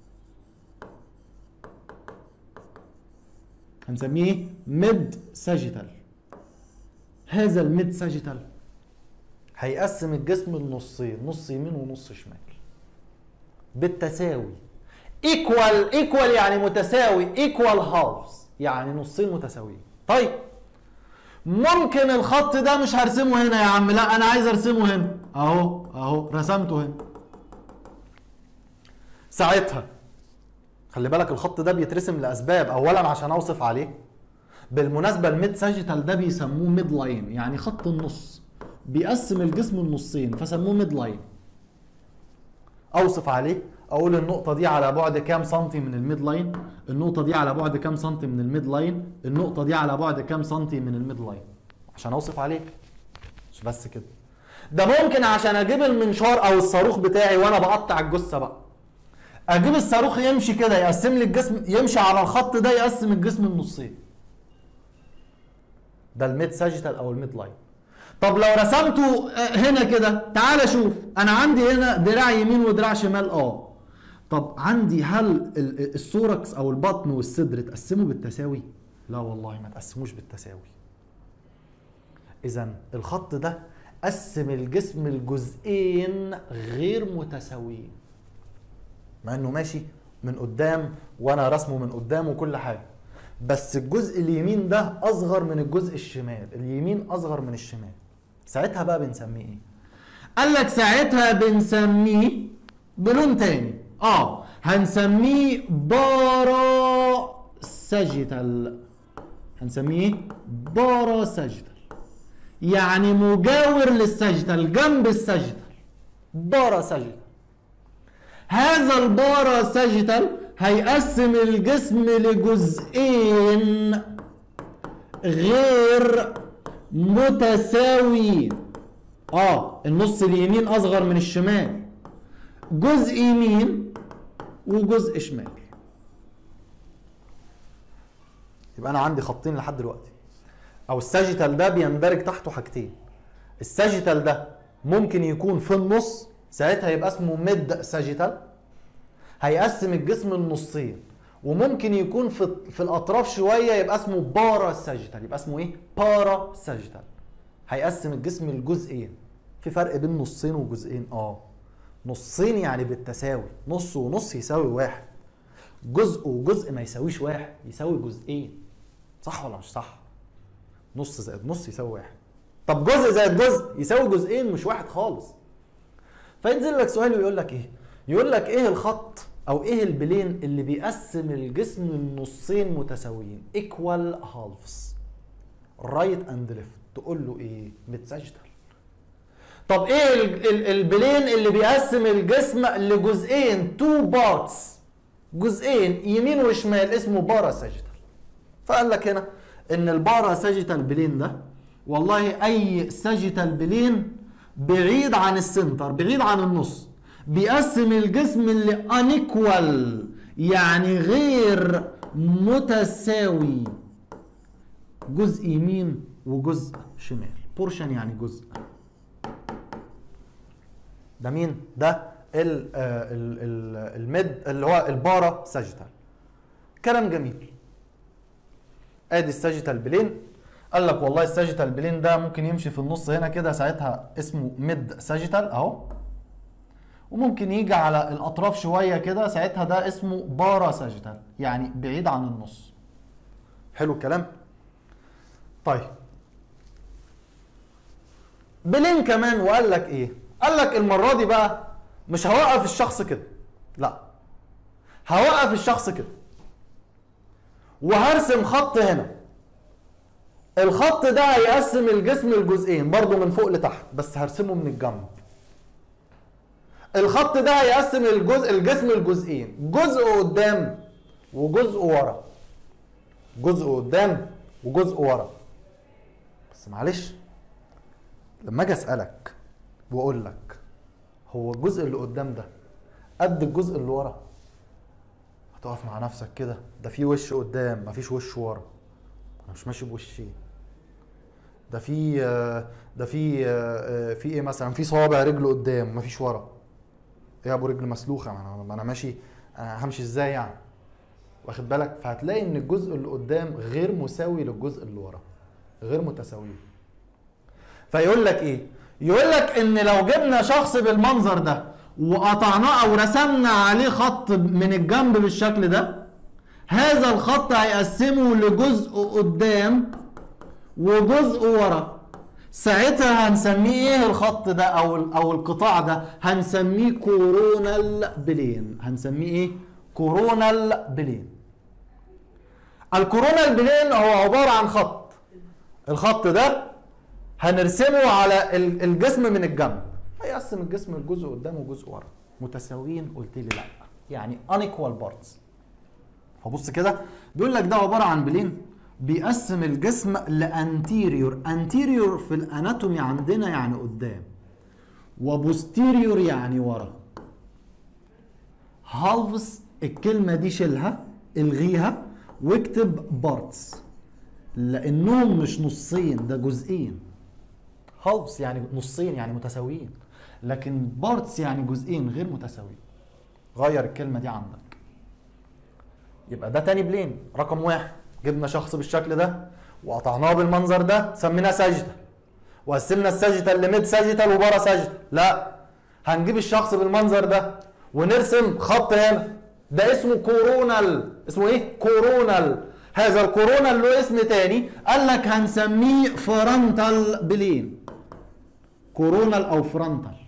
S1: هنسميه ميد ساجيتال هذا الميد ساجيتال هيقسم الجسم لنصين نص يمين ونص شمال بالتساوي ايكوال ايكوال يعني متساوي ايكوال هاوس يعني نصين متساويين طيب ممكن الخط ده مش هرسمه هنا يا عم لا انا عايز ارسمه هنا اهو اهو رسمته هنا ساعتها خلي بالك الخط ده بيترسم لاسباب اولا عشان اوصف عليه بالمناسبه الميد ساجيتال ده بيسموه ميد لاين يعني خط النص بيقسم الجسم النصين فسموه ميد لاين اوصف عليه اقول النقطه دي على بعد كام سنتي من الميد لاين النقطه دي على بعد كام سنتي من الميد لاين النقطه دي على بعد كام سنتي من الميد لاين عشان اوصف عليه مش بس كده ده ممكن عشان اجيب المنشار او الصاروخ بتاعي وانا بقطع الجثه بقى اجيب الصاروخ يمشي كده يقسم لي الجسم يمشي على الخط ده يقسم الجسم النصين ده الميد ساجيتال او الميد لاين طب لو رسمته هنا كده تعال شوف انا عندي هنا دراع يمين ودراع شمال اه طب عندي هل السوركس او البطن والصدر اتقسموا بالتساوي لا والله ما تقسموش بالتساوي اذا الخط ده قسم الجسم لجزئين غير متساويين مع انه ماشي من قدام وانا رسمه من قدام وكل حاجه بس الجزء اليمين ده اصغر من الجزء الشمال اليمين اصغر من الشمال ساعتها بقى بنسميه ايه قال لك ساعتها بنسميه بلون تاني اه هنسميه بارا ساجيتال هنسميه بارا ساجيتال يعني مجاور للساجيتال جنب الساجيتال بارا ساجيتال هذا البارا ساجيتال هيقسم الجسم لجزئين غير متساويين اه النص اليمين اصغر من الشمال جزء يمين وجزء شمال يبقى انا عندي خطين لحد دلوقتي او الساجيتال ده بيندرج تحته حاجتين الساجيتال ده ممكن يكون في النص ساعتها يبقى اسمه ميد ساجيتال هيقسم الجسم النصين وممكن يكون في في الاطراف شويه يبقى اسمه بارا ساجيتال يبقى اسمه ايه بارا ساجيتال هيقسم الجسم لجزئين في فرق بين نصين وجزئين اه نصين يعني بالتساوي نص ونص يساوي واحد جزء وجزء ما يساويش واحد يساوي جزئين صح ولا مش صح نص زائد نص يساوي واحد طب جزء زائد جزء يساوي جزئين مش واحد خالص فينزل لك سؤال ويقول لك ايه يقول لك ايه الخط او ايه البلين اللي بيقسم الجسم لنصين متساويين ايكوال هالفز رايت اند ليفت تقول له ايه متسجدل طب ايه البلين اللي بيقسم الجسم لجزئين تو بارتس جزئين يمين وشمال اسمه بارا ساجيتال فقال لك هنا ان البارا ساجيتال بلين ده والله اي ساجيتال بلين بعيد عن السنتر بعيد عن النص بيقسم الجسم لانيكوال يعني غير متساوي جزء يمين وجزء شمال بورشن يعني جزء ده مين ده ال ال ال الميد اللي هو البارا ساجيتال كلام جميل ادي الساجيتال بلين قال لك والله الساجيتال بلين ده ممكن يمشي في النص هنا كده ساعتها اسمه ميد ساجيتال اهو وممكن يجي على الاطراف شويه كده ساعتها ده اسمه بارا ساجيتال يعني بعيد عن النص حلو الكلام طيب بلين كمان وقال لك ايه قال لك المره دي بقى مش هوقف الشخص كده لا هوقف الشخص كده وهرسم خط هنا الخط ده هيقسم الجسم لجزئين برضو من فوق لتحت بس هرسمه من الجنب الخط ده هيقسم الجزء الجسم لجزئين جزء قدام وجزء ورا جزء قدام وجزء ورا بس معلش لما اجي اسالك واقول لك هو الجزء اللي قدام ده قد الجزء اللي ورا هتقف مع نفسك كده ده في وش قدام مفيش وش ورا انا مش ماشي بوشين ده في ده في في ايه مثلا في صوابع رجل قدام مفيش ورا ايه يا ابو رجل مسلوخه ما انا ماشي انا همشي ازاي يعني واخد بالك فهتلاقي ان الجزء اللي قدام غير مساوي للجزء اللي ورا غير متساويين فيقول لك ايه يقول لك ان لو جبنا شخص بالمنظر ده وقطعناه او رسمنا عليه خط من الجنب بالشكل ده هذا الخط هيقسمه لجزء قدام وجزء ورا ساعتها هنسميه ايه الخط ده او او القطاع ده هنسميه كورونال بلين هنسميه ايه كورونال بلين الكورونال بلين هو عباره عن خط الخط ده هنرسمه على ال- الجسم من الجنب هيقسم الجسم لجزء قدام وجزء ورا متساويين قلت لي لا يعني unequal parts فبص كده بيقول لك ده عباره عن بلين بيقسم الجسم لانتيريور انتيريور في الاناتومي عندنا يعني قدام وبوستيريور يعني ورا هالفز الكلمه دي شيلها الغيها واكتب بارتس لانهم مش نصين ده جزئين هالفز يعني نصين يعني متساويين لكن بارتس يعني جزئين غير متساويين غير الكلمه دي عندك يبقى ده تاني بلين رقم واحد جبنا شخص بالشكل ده وقطعناه بالمنظر ده سميناه سجده وقسمنا السجده اللي ميد سجده وبره سجده لا هنجيب الشخص بالمنظر ده ونرسم خط هنا ده اسمه كورونال اسمه ايه كورونال هذا الكورونال له اسم تاني قال لك هنسميه فرونتال بلين كورونال او فرونتال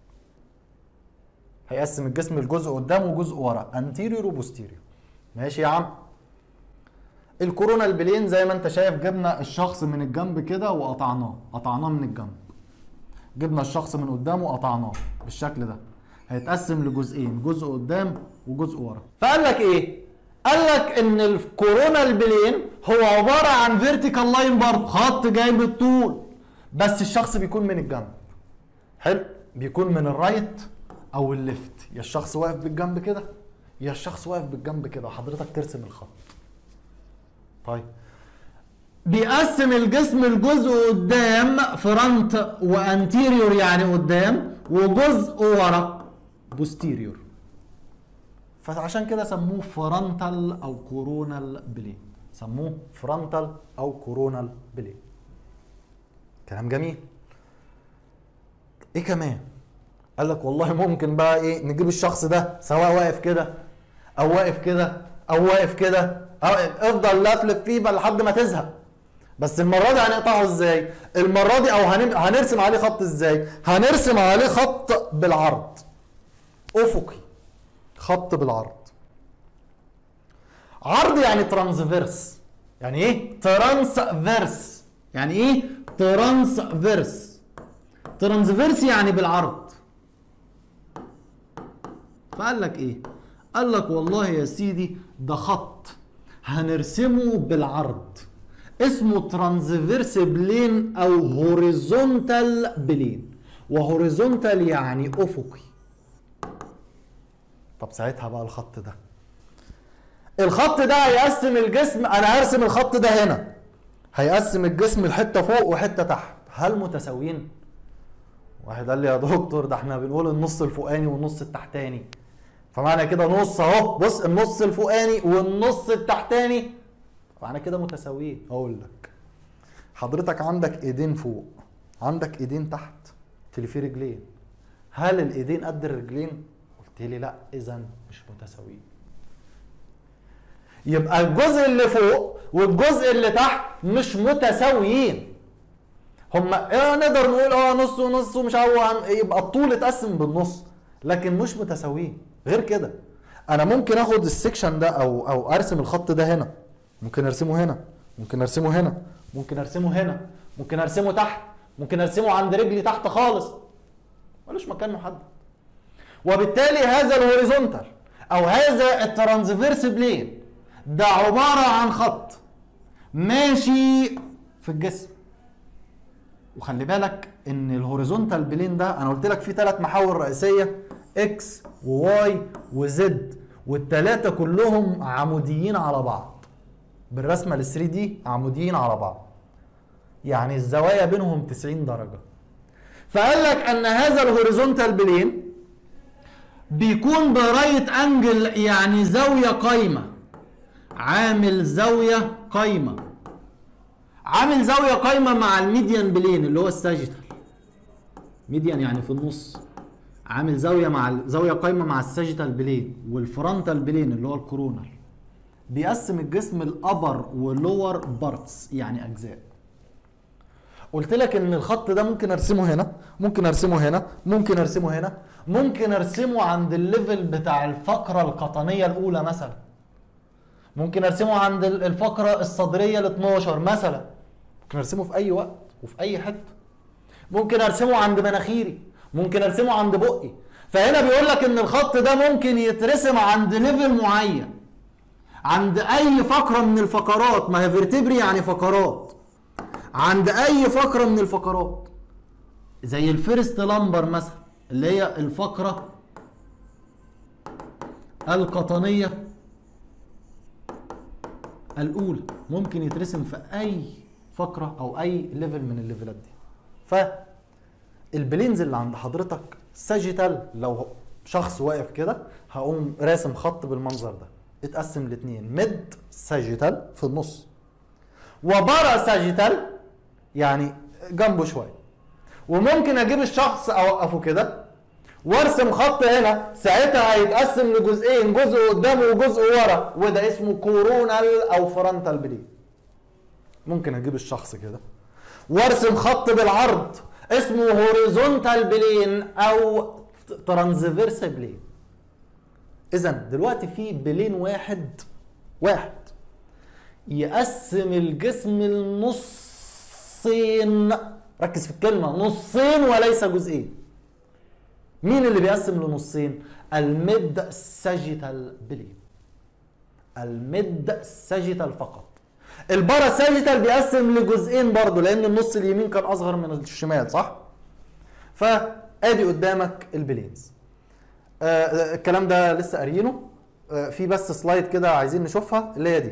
S1: هيقسم الجسم لجزء قدام وجزء ورا انتيريور وبوستيريور ماشي يا عم الكورونا البلين زي ما انت شايف جبنا الشخص من الجنب كده وقطعناه قطعناه من الجنب جبنا الشخص من قدام وقطعناه بالشكل ده هيتقسم لجزئين جزء قدام وجزء ورا فقال لك ايه قال لك ان الكورونا البلين هو عباره عن فيرتيكال لاين برضه خط جاي بالطول بس الشخص بيكون من الجنب حلو بيكون من الرايت او الليفت يا الشخص واقف بالجنب كده يا الشخص واقف بالجنب كده وحضرتك ترسم الخط طيب بيقسم الجسم لجزء قدام فرونت وانتيريور يعني قدام وجزء ورا بوستيريور فعشان كده سموه فرونتال او كورونال بلين سموه فرونتال او كورونال بلين كلام جميل ايه كمان قال لك والله ممكن بقى ايه نجيب الشخص ده سواء واقف كده او واقف كده او واقف كده أو افضل لفلف فيه بقى لحد ما تزهق بس المره دي هنقطعه ازاي المره دي او هنم- هنرسم عليه خط ازاي هنرسم عليه خط بالعرض افقي خط بالعرض عرض يعني ترانسفيرس يعني ايه ترانسفيرس يعني ايه ترانسفيرس ترانسفيرس يعني بالعرض فقال لك ايه قال لك والله يا سيدي ده خط هنرسمه بالعرض اسمه ترانسفيرس بلين او هوريزونتال بلين وهوريزونتال يعني افقي طب ساعتها بقى الخط ده الخط ده هيقسم الجسم انا هرسم الخط ده هنا هيقسم الجسم لحته فوق وحته تحت هل متساويين واحد قال لي يا دكتور ده احنا بنقول النص الفوقاني والنص التحتاني فمعنى كده نص اهو بص النص الفوقاني والنص التحتاني معنى كده متساويين اقول لك حضرتك عندك ايدين فوق عندك ايدين تحت قلت لي في رجلين هل الايدين قد الرجلين قلت لي لا اذا مش متساويين يبقى الجزء اللي فوق والجزء اللي تحت مش متساويين هما إيه نقدر نقول اه نص ونص ومش هو عن- يبقى الطول اتقسم بالنص لكن مش متساويين غير كده انا ممكن اخد السكشن ده او او ارسم الخط ده هنا ممكن ارسمه هنا ممكن ارسمه هنا ممكن ارسمه هنا ممكن ارسمه تحت ممكن ارسمه عند رجلي تحت خالص ملوش مكان محدد وبالتالي هذا الهوريزونتال او هذا الترانسفيرس بلين ده عباره عن خط ماشي في الجسم وخلي بالك ان الهوريزونتال بلين ده انا قلت لك فيه ثلاث محاور رئيسيه اكس وواي وزد والثلاثه كلهم عموديين على بعض بالرسمه ال 3 دي عموديين على بعض يعني الزوايا بينهم 90 درجه فقال لك ان هذا الهوريزونتال بلين بيكون برايت انجل يعني زاويه قايمه عامل زاويه قايمه عامل زاويه قايمه مع الميديان بلين اللي هو الساجيتال ميديان يعني في النص عامل زاويه مع ال- زاويه قايمه مع الساجيتال بلين والفرونتال بلين اللي هو الكورونال بيقسم الجسم الابر واللور بارتس يعني اجزاء قلت لك ان الخط ده ممكن ارسمه هنا ممكن ارسمه هنا ممكن ارسمه هنا ممكن ارسمه عند الليفل بتاع الفقره القطنيه الاولى مثلا ممكن ارسمه عند ال- الفقره الصدريه ال 12 مثلا ممكن ارسمه في اي وقت وفي اي حته ممكن ارسمه عند مناخيري ممكن ارسمه عند بقي فهنا بيقول لك ان الخط ده ممكن يترسم عند ليفل معين عند اي فقره من الفقرات ما هي فيرتبري يعني فقرات عند اي فقره من الفقرات زي الفيرست لامبر مثلا اللي هي الفقره القطنيه الاولى ممكن يترسم في اي فقره او اي ليفل من الليفلات دي ف البلينز اللي عند حضرتك ساجيتال لو شخص واقف كده هقوم راسم خط بالمنظر ده اتقسم لاتنين ميد ساجيتال في النص وبارا ساجيتال يعني جنبه شويه وممكن اجيب الشخص اوقفه كده وارسم خط هنا ساعتها هيتقسم لجزئين جزء قدامه وجزء ورا وده اسمه كورونال او فرونتال بلين ممكن اجيب الشخص كده وارسم خط بالعرض اسمه هوريزونتال بلين او ترانزفيرس بلين اذا دلوقتي في بلين واحد واحد يقسم الجسم لنصين ركز في الكلمه نصين وليس جزئين مين اللي بيقسم لنصين الميد ساجيتال بلين الميد ساجيتال فقط البارا ساجيتال بيقسم لجزئين برضه لان النص اليمين كان اصغر من الشمال صح فادي قدامك البلينز آه الكلام ده لسه قاريينه آه في بس سلايد كده عايزين نشوفها اللي هي دي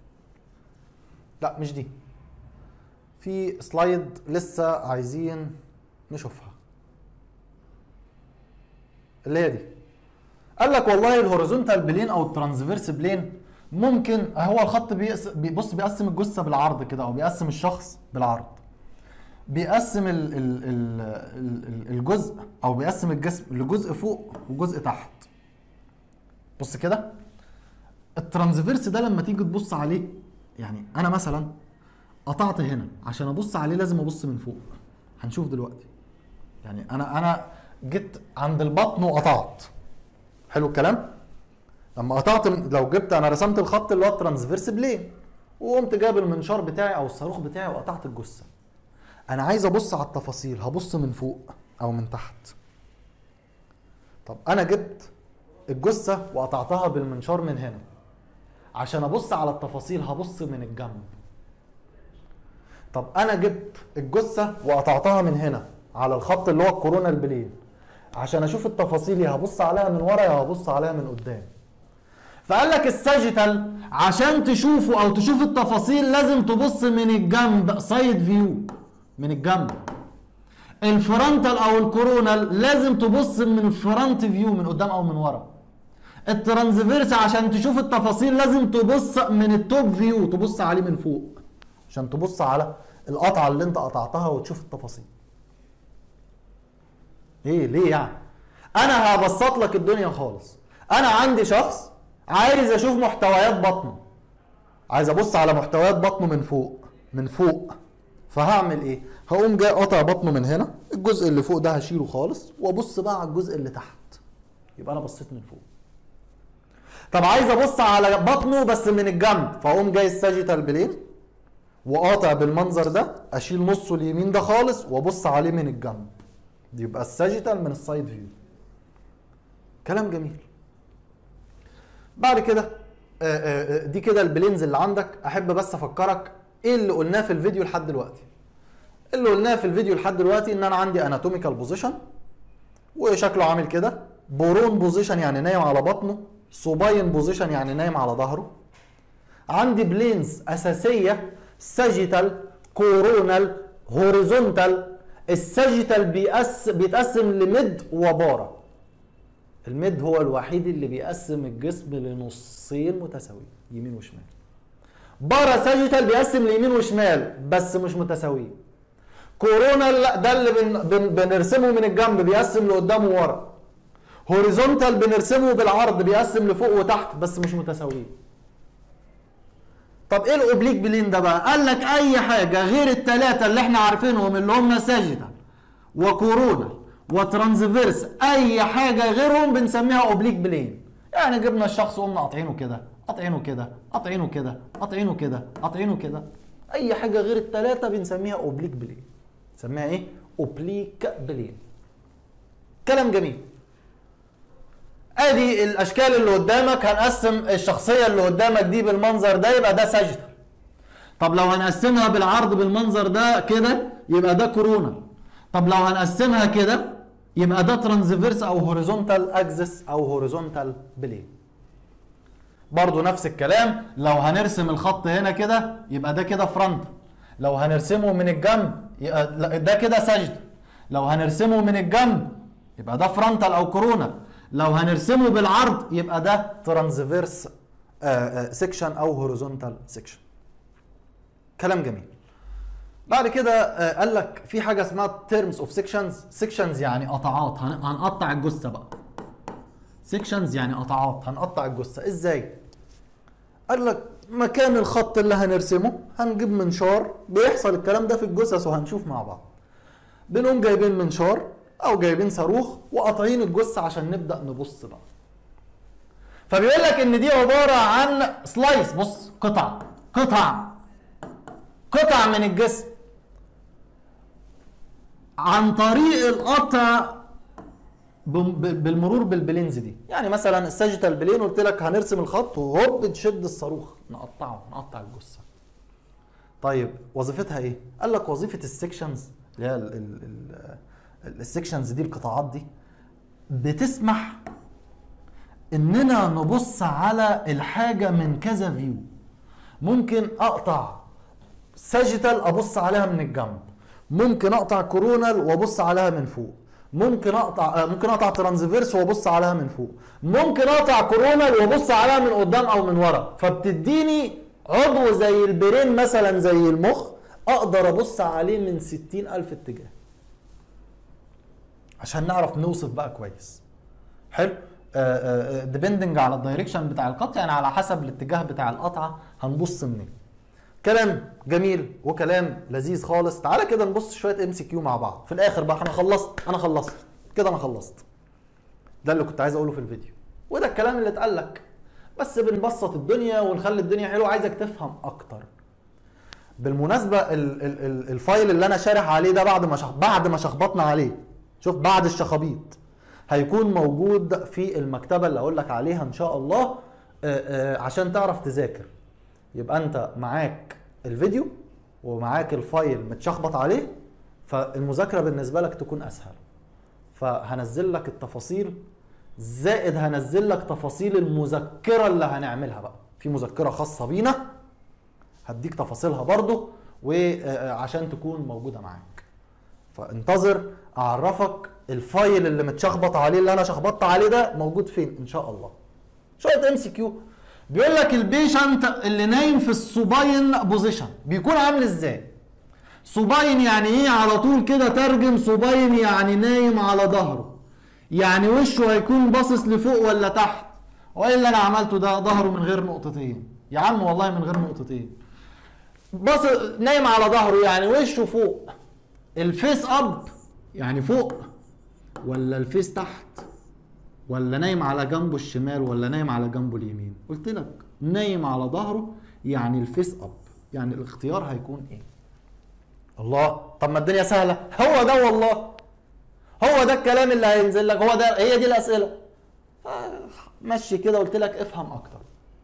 S1: لا مش دي في سلايد لسه عايزين نشوفها اللي هي دي قال لك والله الهوريزونتال بلين او الترانسفيرس بلين ممكن هو الخط بيقس- بيبص بيقسم الجثه بالعرض كده او بيقسم الشخص بالعرض بيقسم ال ال ال ال الجزء او بيقسم الجسم لجزء فوق وجزء تحت بص كده الترانسفيرس ده لما تيجي تبص عليه يعني انا مثلا قطعت هنا عشان ابص عليه لازم ابص من فوق هنشوف دلوقتي يعني انا انا جيت عند البطن وقطعت حلو الكلام لما قطعت لو جبت انا رسمت الخط اللي هو الترانسفيرس بلين وقمت جايب المنشار بتاعي او الصاروخ بتاعي وقطعت الجثه انا عايز ابص على التفاصيل هبص من فوق او من تحت طب انا جبت الجثه وقطعتها بالمنشار من هنا عشان ابص على التفاصيل هبص من الجنب طب انا جبت الجثه وقطعتها من هنا على الخط اللي هو الكورونا البلين عشان اشوف التفاصيل يا هبص عليها من ورا يا هبص عليها من قدام فقال لك الساجيتال عشان تشوفه او تشوف التفاصيل لازم تبص من الجنب سايد فيو من الجنب الفرونتال او الكورونال لازم تبص من الفرونت فيو من قدام او من ورا الترانسفيرس عشان تشوف التفاصيل لازم تبص من التوب فيو تبص عليه من فوق عشان تبص على القطعه اللي انت قطعتها وتشوف التفاصيل ايه ليه يعني انا هبسط لك الدنيا خالص انا عندي شخص عايز اشوف محتويات بطنه عايز ابص على محتويات بطنه من فوق من فوق فهعمل ايه هقوم جاي قاطع بطنه من هنا الجزء اللي فوق ده هشيله خالص وابص بقى على الجزء اللي تحت يبقى انا بصيت من فوق طب عايز ابص على بطنه بس من الجنب فاقوم جاي الساجيتال بلين وقاطع بالمنظر ده اشيل نصه اليمين ده خالص وابص عليه من الجنب يبقى الساجيتال من السايد فيو كلام جميل بعد كده آه، آه، آه، دي كده البلينز اللي عندك احب بس افكرك ايه اللي قلناه في الفيديو لحد دلوقتي اللي قلناه في الفيديو لحد دلوقتي ان انا عندي اناتوميكال بوزيشن وشكله عامل كده بورون بوزيشن يعني نايم على بطنه سوباين بوزيشن يعني نايم على ظهره عندي بلينز اساسيه ساجيتال كورونال هوريزونتال الساجيتال بيقس بيتقسم لميد وبارا الميد هو الوحيد اللي بيقسم الجسم لنصين متساويين يمين وشمال بارا ساجيتال بيقسم ليمين وشمال بس مش متساويين كورونال لا ده اللي بن بن بنرسمه من الجنب بيقسم لقدام وورا هوريزونتال بنرسمه بالعرض بيقسم لفوق وتحت بس مش متساويين طب ايه الاوبليك بلين ده بقى قال لك اي حاجه غير الثلاثه اللي احنا عارفينهم اللي هم ساجيتال وكورونا وترانزفيرس اي حاجه غيرهم بنسميها اوبليك بلين يعني جبنا الشخص وقمنا قاطعينه كده قاطعينه كده قاطعينه كده قاطعينه كده قاطعينه كده اي حاجه غير الثلاثه بنسميها اوبليك بلين نسميها ايه اوبليك بلين كلام جميل ادي الاشكال اللي قدامك هنقسم الشخصيه اللي قدامك دي بالمنظر ده يبقى ده ساجيتال طب لو هنقسمها بالعرض بالمنظر ده كده يبقى ده كورونا طب لو هنقسمها كده يبقى ده ترانزفيرس او هوريزونتال اكسس او هوريزونتال بلين برضو نفس الكلام لو هنرسم الخط هنا كده يبقى ده كده فرونت لو هنرسمه من الجنب يبقى ده كده سجد لو هنرسمه من الجنب يبقى ده فرونتال او كورونا لو هنرسمه بالعرض يبقى ده ترانزفيرس سيكشن او هوريزونتال سيكشن كلام جميل بعد كده آه، قال لك في حاجه اسمها تيرمز اوف سيكشنز سيكشنز يعني قطعات هن- هنقطع الجثه بقى سيكشنز يعني قطعات هنقطع الجثه ازاي قال لك مكان الخط اللي هنرسمه هنجيب منشار بيحصل الكلام ده في الجثث وهنشوف مع بعض بنقوم جايبين منشار او جايبين صاروخ وقاطعين الجثه عشان نبدا نبص بقى فبيقول لك ان دي عباره عن سلايس بص قطع قطع قطع من الجسم عن طريق القطع بم- ب- بالمرور بالبلينز دي يعني مثلا الساجيتال بلين قلت لك هنرسم الخط وهوب تشد الصاروخ نقطعه نقطع الجثه طيب وظيفتها ايه قال لك وظيفه السكشنز اللي هي ال- ال- ال- السكشنز دي القطاعات دي بتسمح اننا نبص على الحاجه من كذا فيو ممكن اقطع ساجيتال ابص عليها من الجنب ممكن اقطع كورونال وابص عليها من فوق ممكن اقطع آه، ممكن اقطع ترانزفيرس وابص عليها من فوق ممكن اقطع كورونال وابص عليها من قدام او من ورا فبتديني عضو زي البرين مثلا زي المخ اقدر ابص عليه من ستين الف اتجاه عشان نعرف نوصف بقى كويس حلو ديبندنج على الدايركشن بتاع القطع يعني على حسب الاتجاه بتاع القطعه هنبص منين كلام جميل وكلام لذيذ خالص تعالى كده نبص شويه ام سي كيو مع بعض في الاخر بقى انا خلصت انا خلصت كده انا خلصت ده اللي كنت عايز اقوله في الفيديو وده الكلام اللي اتقال لك بس بنبسط الدنيا ونخلي الدنيا حلوه عايزك تفهم اكتر بالمناسبه ال ال ال الفايل اللي انا شارح عليه ده بعد ما شخ... بعد ما شخبطنا عليه شوف بعد الشخابيط هيكون موجود في المكتبه اللي اقول لك عليها ان شاء الله آه، آه، عشان تعرف تذاكر يبقى انت معاك الفيديو ومعاك الفايل متشخبط عليه فالمذاكره بالنسبه لك تكون اسهل فهنزل لك التفاصيل زائد هنزل لك تفاصيل المذكره اللي هنعملها بقى في مذكره خاصه بينا هديك تفاصيلها برضو وعشان تكون موجوده معاك فانتظر اعرفك الفايل اللي متشخبط عليه اللي انا شخبطت عليه ده موجود فين ان شاء الله شويه ام سي كيو بيقول لك البيشنت اللي نايم في السوباين بوزيشن بيكون عامل ازاي سوباين يعني ايه على طول كده ترجم سوباين يعني نايم على ظهره يعني وشه هيكون باصص لفوق ولا تحت وايه اللي انا عملته ده ظهره من غير نقطتين يا عم والله من غير نقطتين بص نايم على ظهره يعني وشه فوق الفيس اب يعني فوق ولا الفيس تحت ولا نايم على جنبه الشمال ولا نايم على جنبه اليمين قلت لك نايم على ظهره يعني الفيس اب يعني الاختيار هيكون ايه الله طب ما الدنيا سهله هو ده والله هو ده الكلام اللي هينزل لك هو ده هي دي الاسئله مشي كده قلت لك افهم اكتر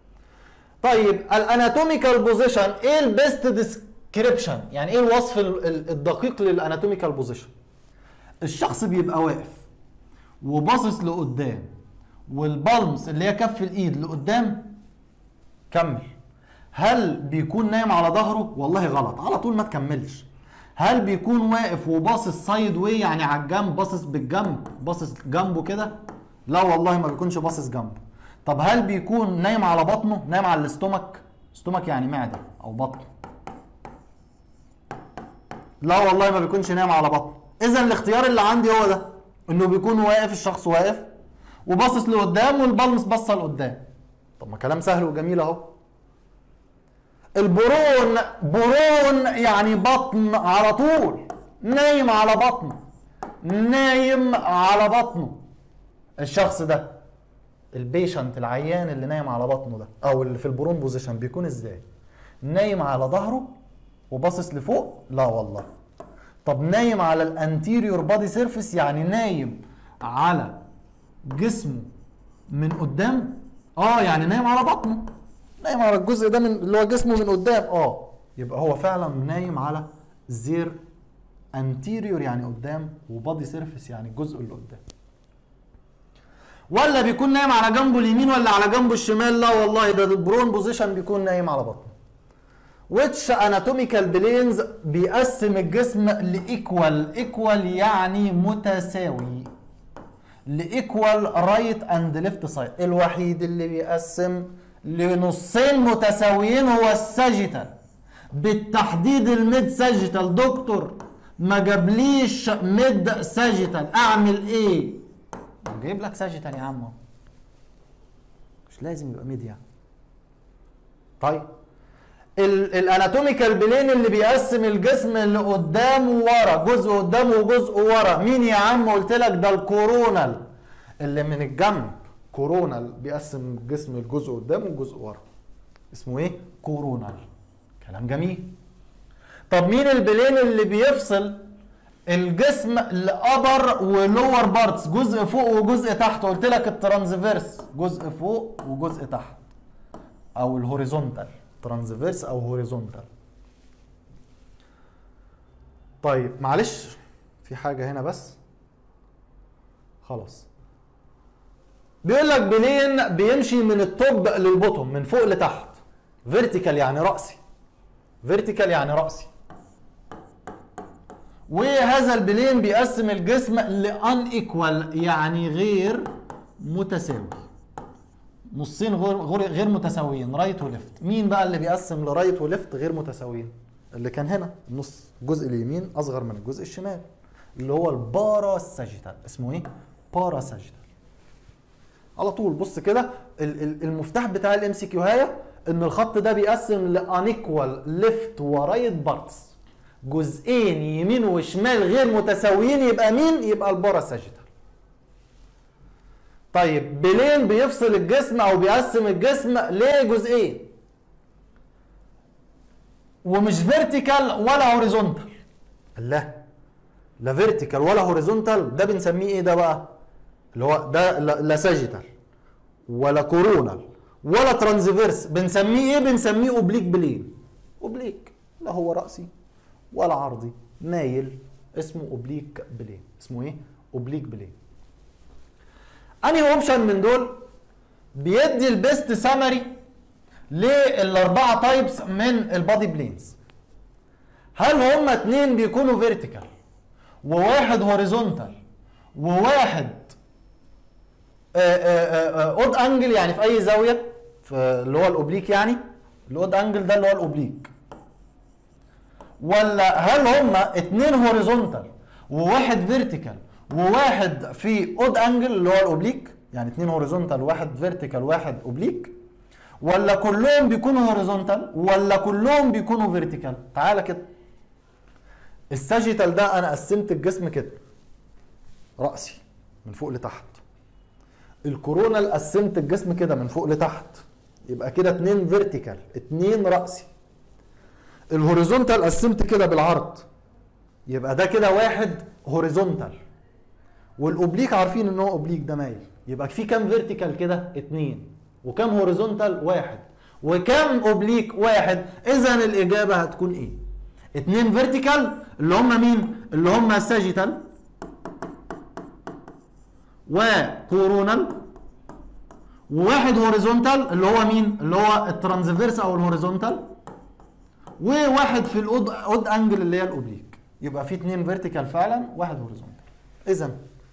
S1: طيب الاناتوميكال بوزيشن ايه البيست ديسكريبشن يعني ايه الوصف ال- ال- الدقيق للاناتوميكال بوزيشن الشخص بيبقى واقف وباصص لقدام والبالمس اللي هي كف الايد لقدام كمل هل بيكون نايم على ظهره والله غلط على طول ما تكملش هل بيكون واقف وباصص سايد واي يعني على الجنب باصص بالجنب باصص جنبه كده لا والله ما بيكونش باصص جنبه طب هل بيكون نايم على بطنه نايم على الاستومك استومك يعني معده او بطن لا والله ما بيكونش نايم على بطنه اذا الاختيار اللي عندي هو ده انه بيكون واقف الشخص واقف وباصص لقدام والبلمس باصه لقدام طب ما كلام سهل وجميل اهو البرون برون يعني بطن على طول نايم على بطنه نايم على بطنه الشخص ده البيشنت العيان اللي نايم على بطنه ده او اللي في البرون بوزيشن بيكون ازاي نايم على ظهره وباصص لفوق لا والله طب نايم على الانتيريور بادي سيرفيس يعني نايم على جسمه من قدام اه يعني نايم على بطنه نايم على الجزء ده من اللي هو جسمه من قدام اه يبقى هو فعلا نايم على زير انتيريور يعني قدام وبادي سيرفيس يعني الجزء اللي قدام ولا بيكون نايم على جنبه اليمين ولا على جنبه الشمال لا والله ده البرون بوزيشن بيكون نايم على بطنه which anatomical planes بيقسم الجسم لايكوال ايكوال يعني متساوي لايكوال رايت اند ليفت سايد الوحيد اللي بيقسم لنصين متساويين هو الساجيتال بالتحديد الميد ساجيتال دكتور ما جابليش ميد ساجيتال اعمل ايه جايب لك ساجيتال يا عم مش لازم يبقى ميد يعني طيب الاناتوميكال بلين اللي بيقسم الجسم اللي قدام وورا جزء قدام وجزء ورا مين يا عم قلت لك ده الكورونال اللي من الجنب كورونال بيقسم الجسم الجزء قدام وجزء ورا اسمه ايه كورونال كلام جميل طب مين البلين اللي بيفصل الجسم لابر ولور بارتس جزء فوق وجزء تحت قلت لك الترانزفيرس جزء فوق وجزء تحت او الهوريزونتال ترانزفيرس او هوريزونتال طيب معلش في حاجه هنا بس خلاص بيقول لك بلين بيمشي من التوب للبوتوم من فوق لتحت فيرتيكال يعني راسي فيرتيكال يعني راسي وهذا البلين بيقسم الجسم لان ايكوال يعني غير متساوي نصين غير غير غير متساويين رايت وليفت مين بقى اللي بيقسم لرايت وليفت غير متساويين اللي كان هنا النص الجزء اليمين اصغر من الجزء الشمال اللي هو البارا ساجيتال اسمه ايه بارا ساجيتال على طول بص كده المفتاح بتاع الام سي كيو هاية ان الخط ده بيقسم لانيكوال ليفت ورايت بارتس جزئين يمين وشمال غير متساويين يبقى مين يبقى البارا ساجيتال طيب بلين بيفصل الجسم او بيقسم الجسم لجزئين ومش فيرتيكال ولا هوريزونتال لا لا فيرتيكال ولا هوريزونتال ده بنسميه ايه ده بقى اللي هو ده لا ساجيتال ولا كورونال ولا ترانزفيرس بنسميه ايه بنسميه اوبليك بلين اوبليك لا هو راسي ولا عرضي مايل اسمه اوبليك بلين اسمه ايه اوبليك بلين انهي اوبشن من دول بيدي البيست سامري للاربعه تايبس من البادي بلينز هل هما اتنين بيكونوا فيرتيكال وواحد هوريزونتال وواحد اود انجل يعني في اي زاويه في اللي هو الاوبليك يعني الاود انجل ده اللي هو الاوبليك ولا هل هما اتنين هوريزونتال وواحد فيرتيكال وواحد في اود انجل اللي هو الاوبليك يعني اتنين هوريزونتال واحد فيرتيكال واحد اوبليك ولا كلهم بيكونوا هوريزونتال ولا كلهم بيكونوا فيرتيكال تعالى كده الساجيتال ده انا قسمت الجسم كده راسي من فوق لتحت الكورونال قسمت الجسم كده من فوق لتحت يبقى كده اتنين فيرتيكال اتنين راسي الهوريزونتال قسمت كده بالعرض يبقى ده كده واحد هوريزونتال والاوبليك عارفين ان هو اوبليك ده مايل يبقى في كام فيرتيكال كده اتنين وكام هوريزونتال واحد وكام اوبليك واحد اذا الاجابه هتكون ايه اتنين فيرتيكال اللي هم مين اللي هم ساجيتال وكورونال وواحد هوريزونتال اللي هو مين اللي هو الترانزفيرس او الهوريزونتال وواحد في الاود اود انجل اللي هي الاوبليك يبقى في اتنين فيرتيكال فعلا واحد هوريزونتال اذا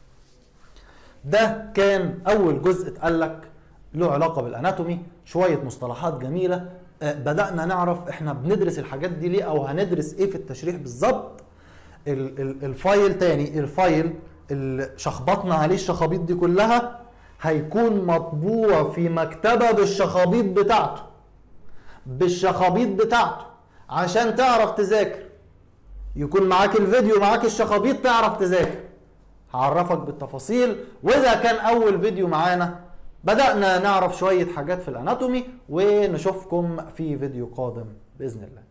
S1: ده كان اول جزء اتقال لك له علاقه بالاناتومي شويه مصطلحات جميله آه بدانا نعرف احنا بندرس الحاجات دي ليه او هندرس ايه في التشريح بالظبط الفايل تاني الفايل اللي شخبطنا عليه الشخابيط دي كلها هيكون مطبوع في مكتبه بالشخابيط بتاعته بالشخابيط بتاعته عشان تعرف تذاكر يكون معاك الفيديو معاك الشخابيط تعرف تذاكر هعرفك بالتفاصيل واذا كان اول فيديو معانا بدأنا نعرف شوية حاجات في الاناتومي ونشوفكم في فيديو قادم بإذن الله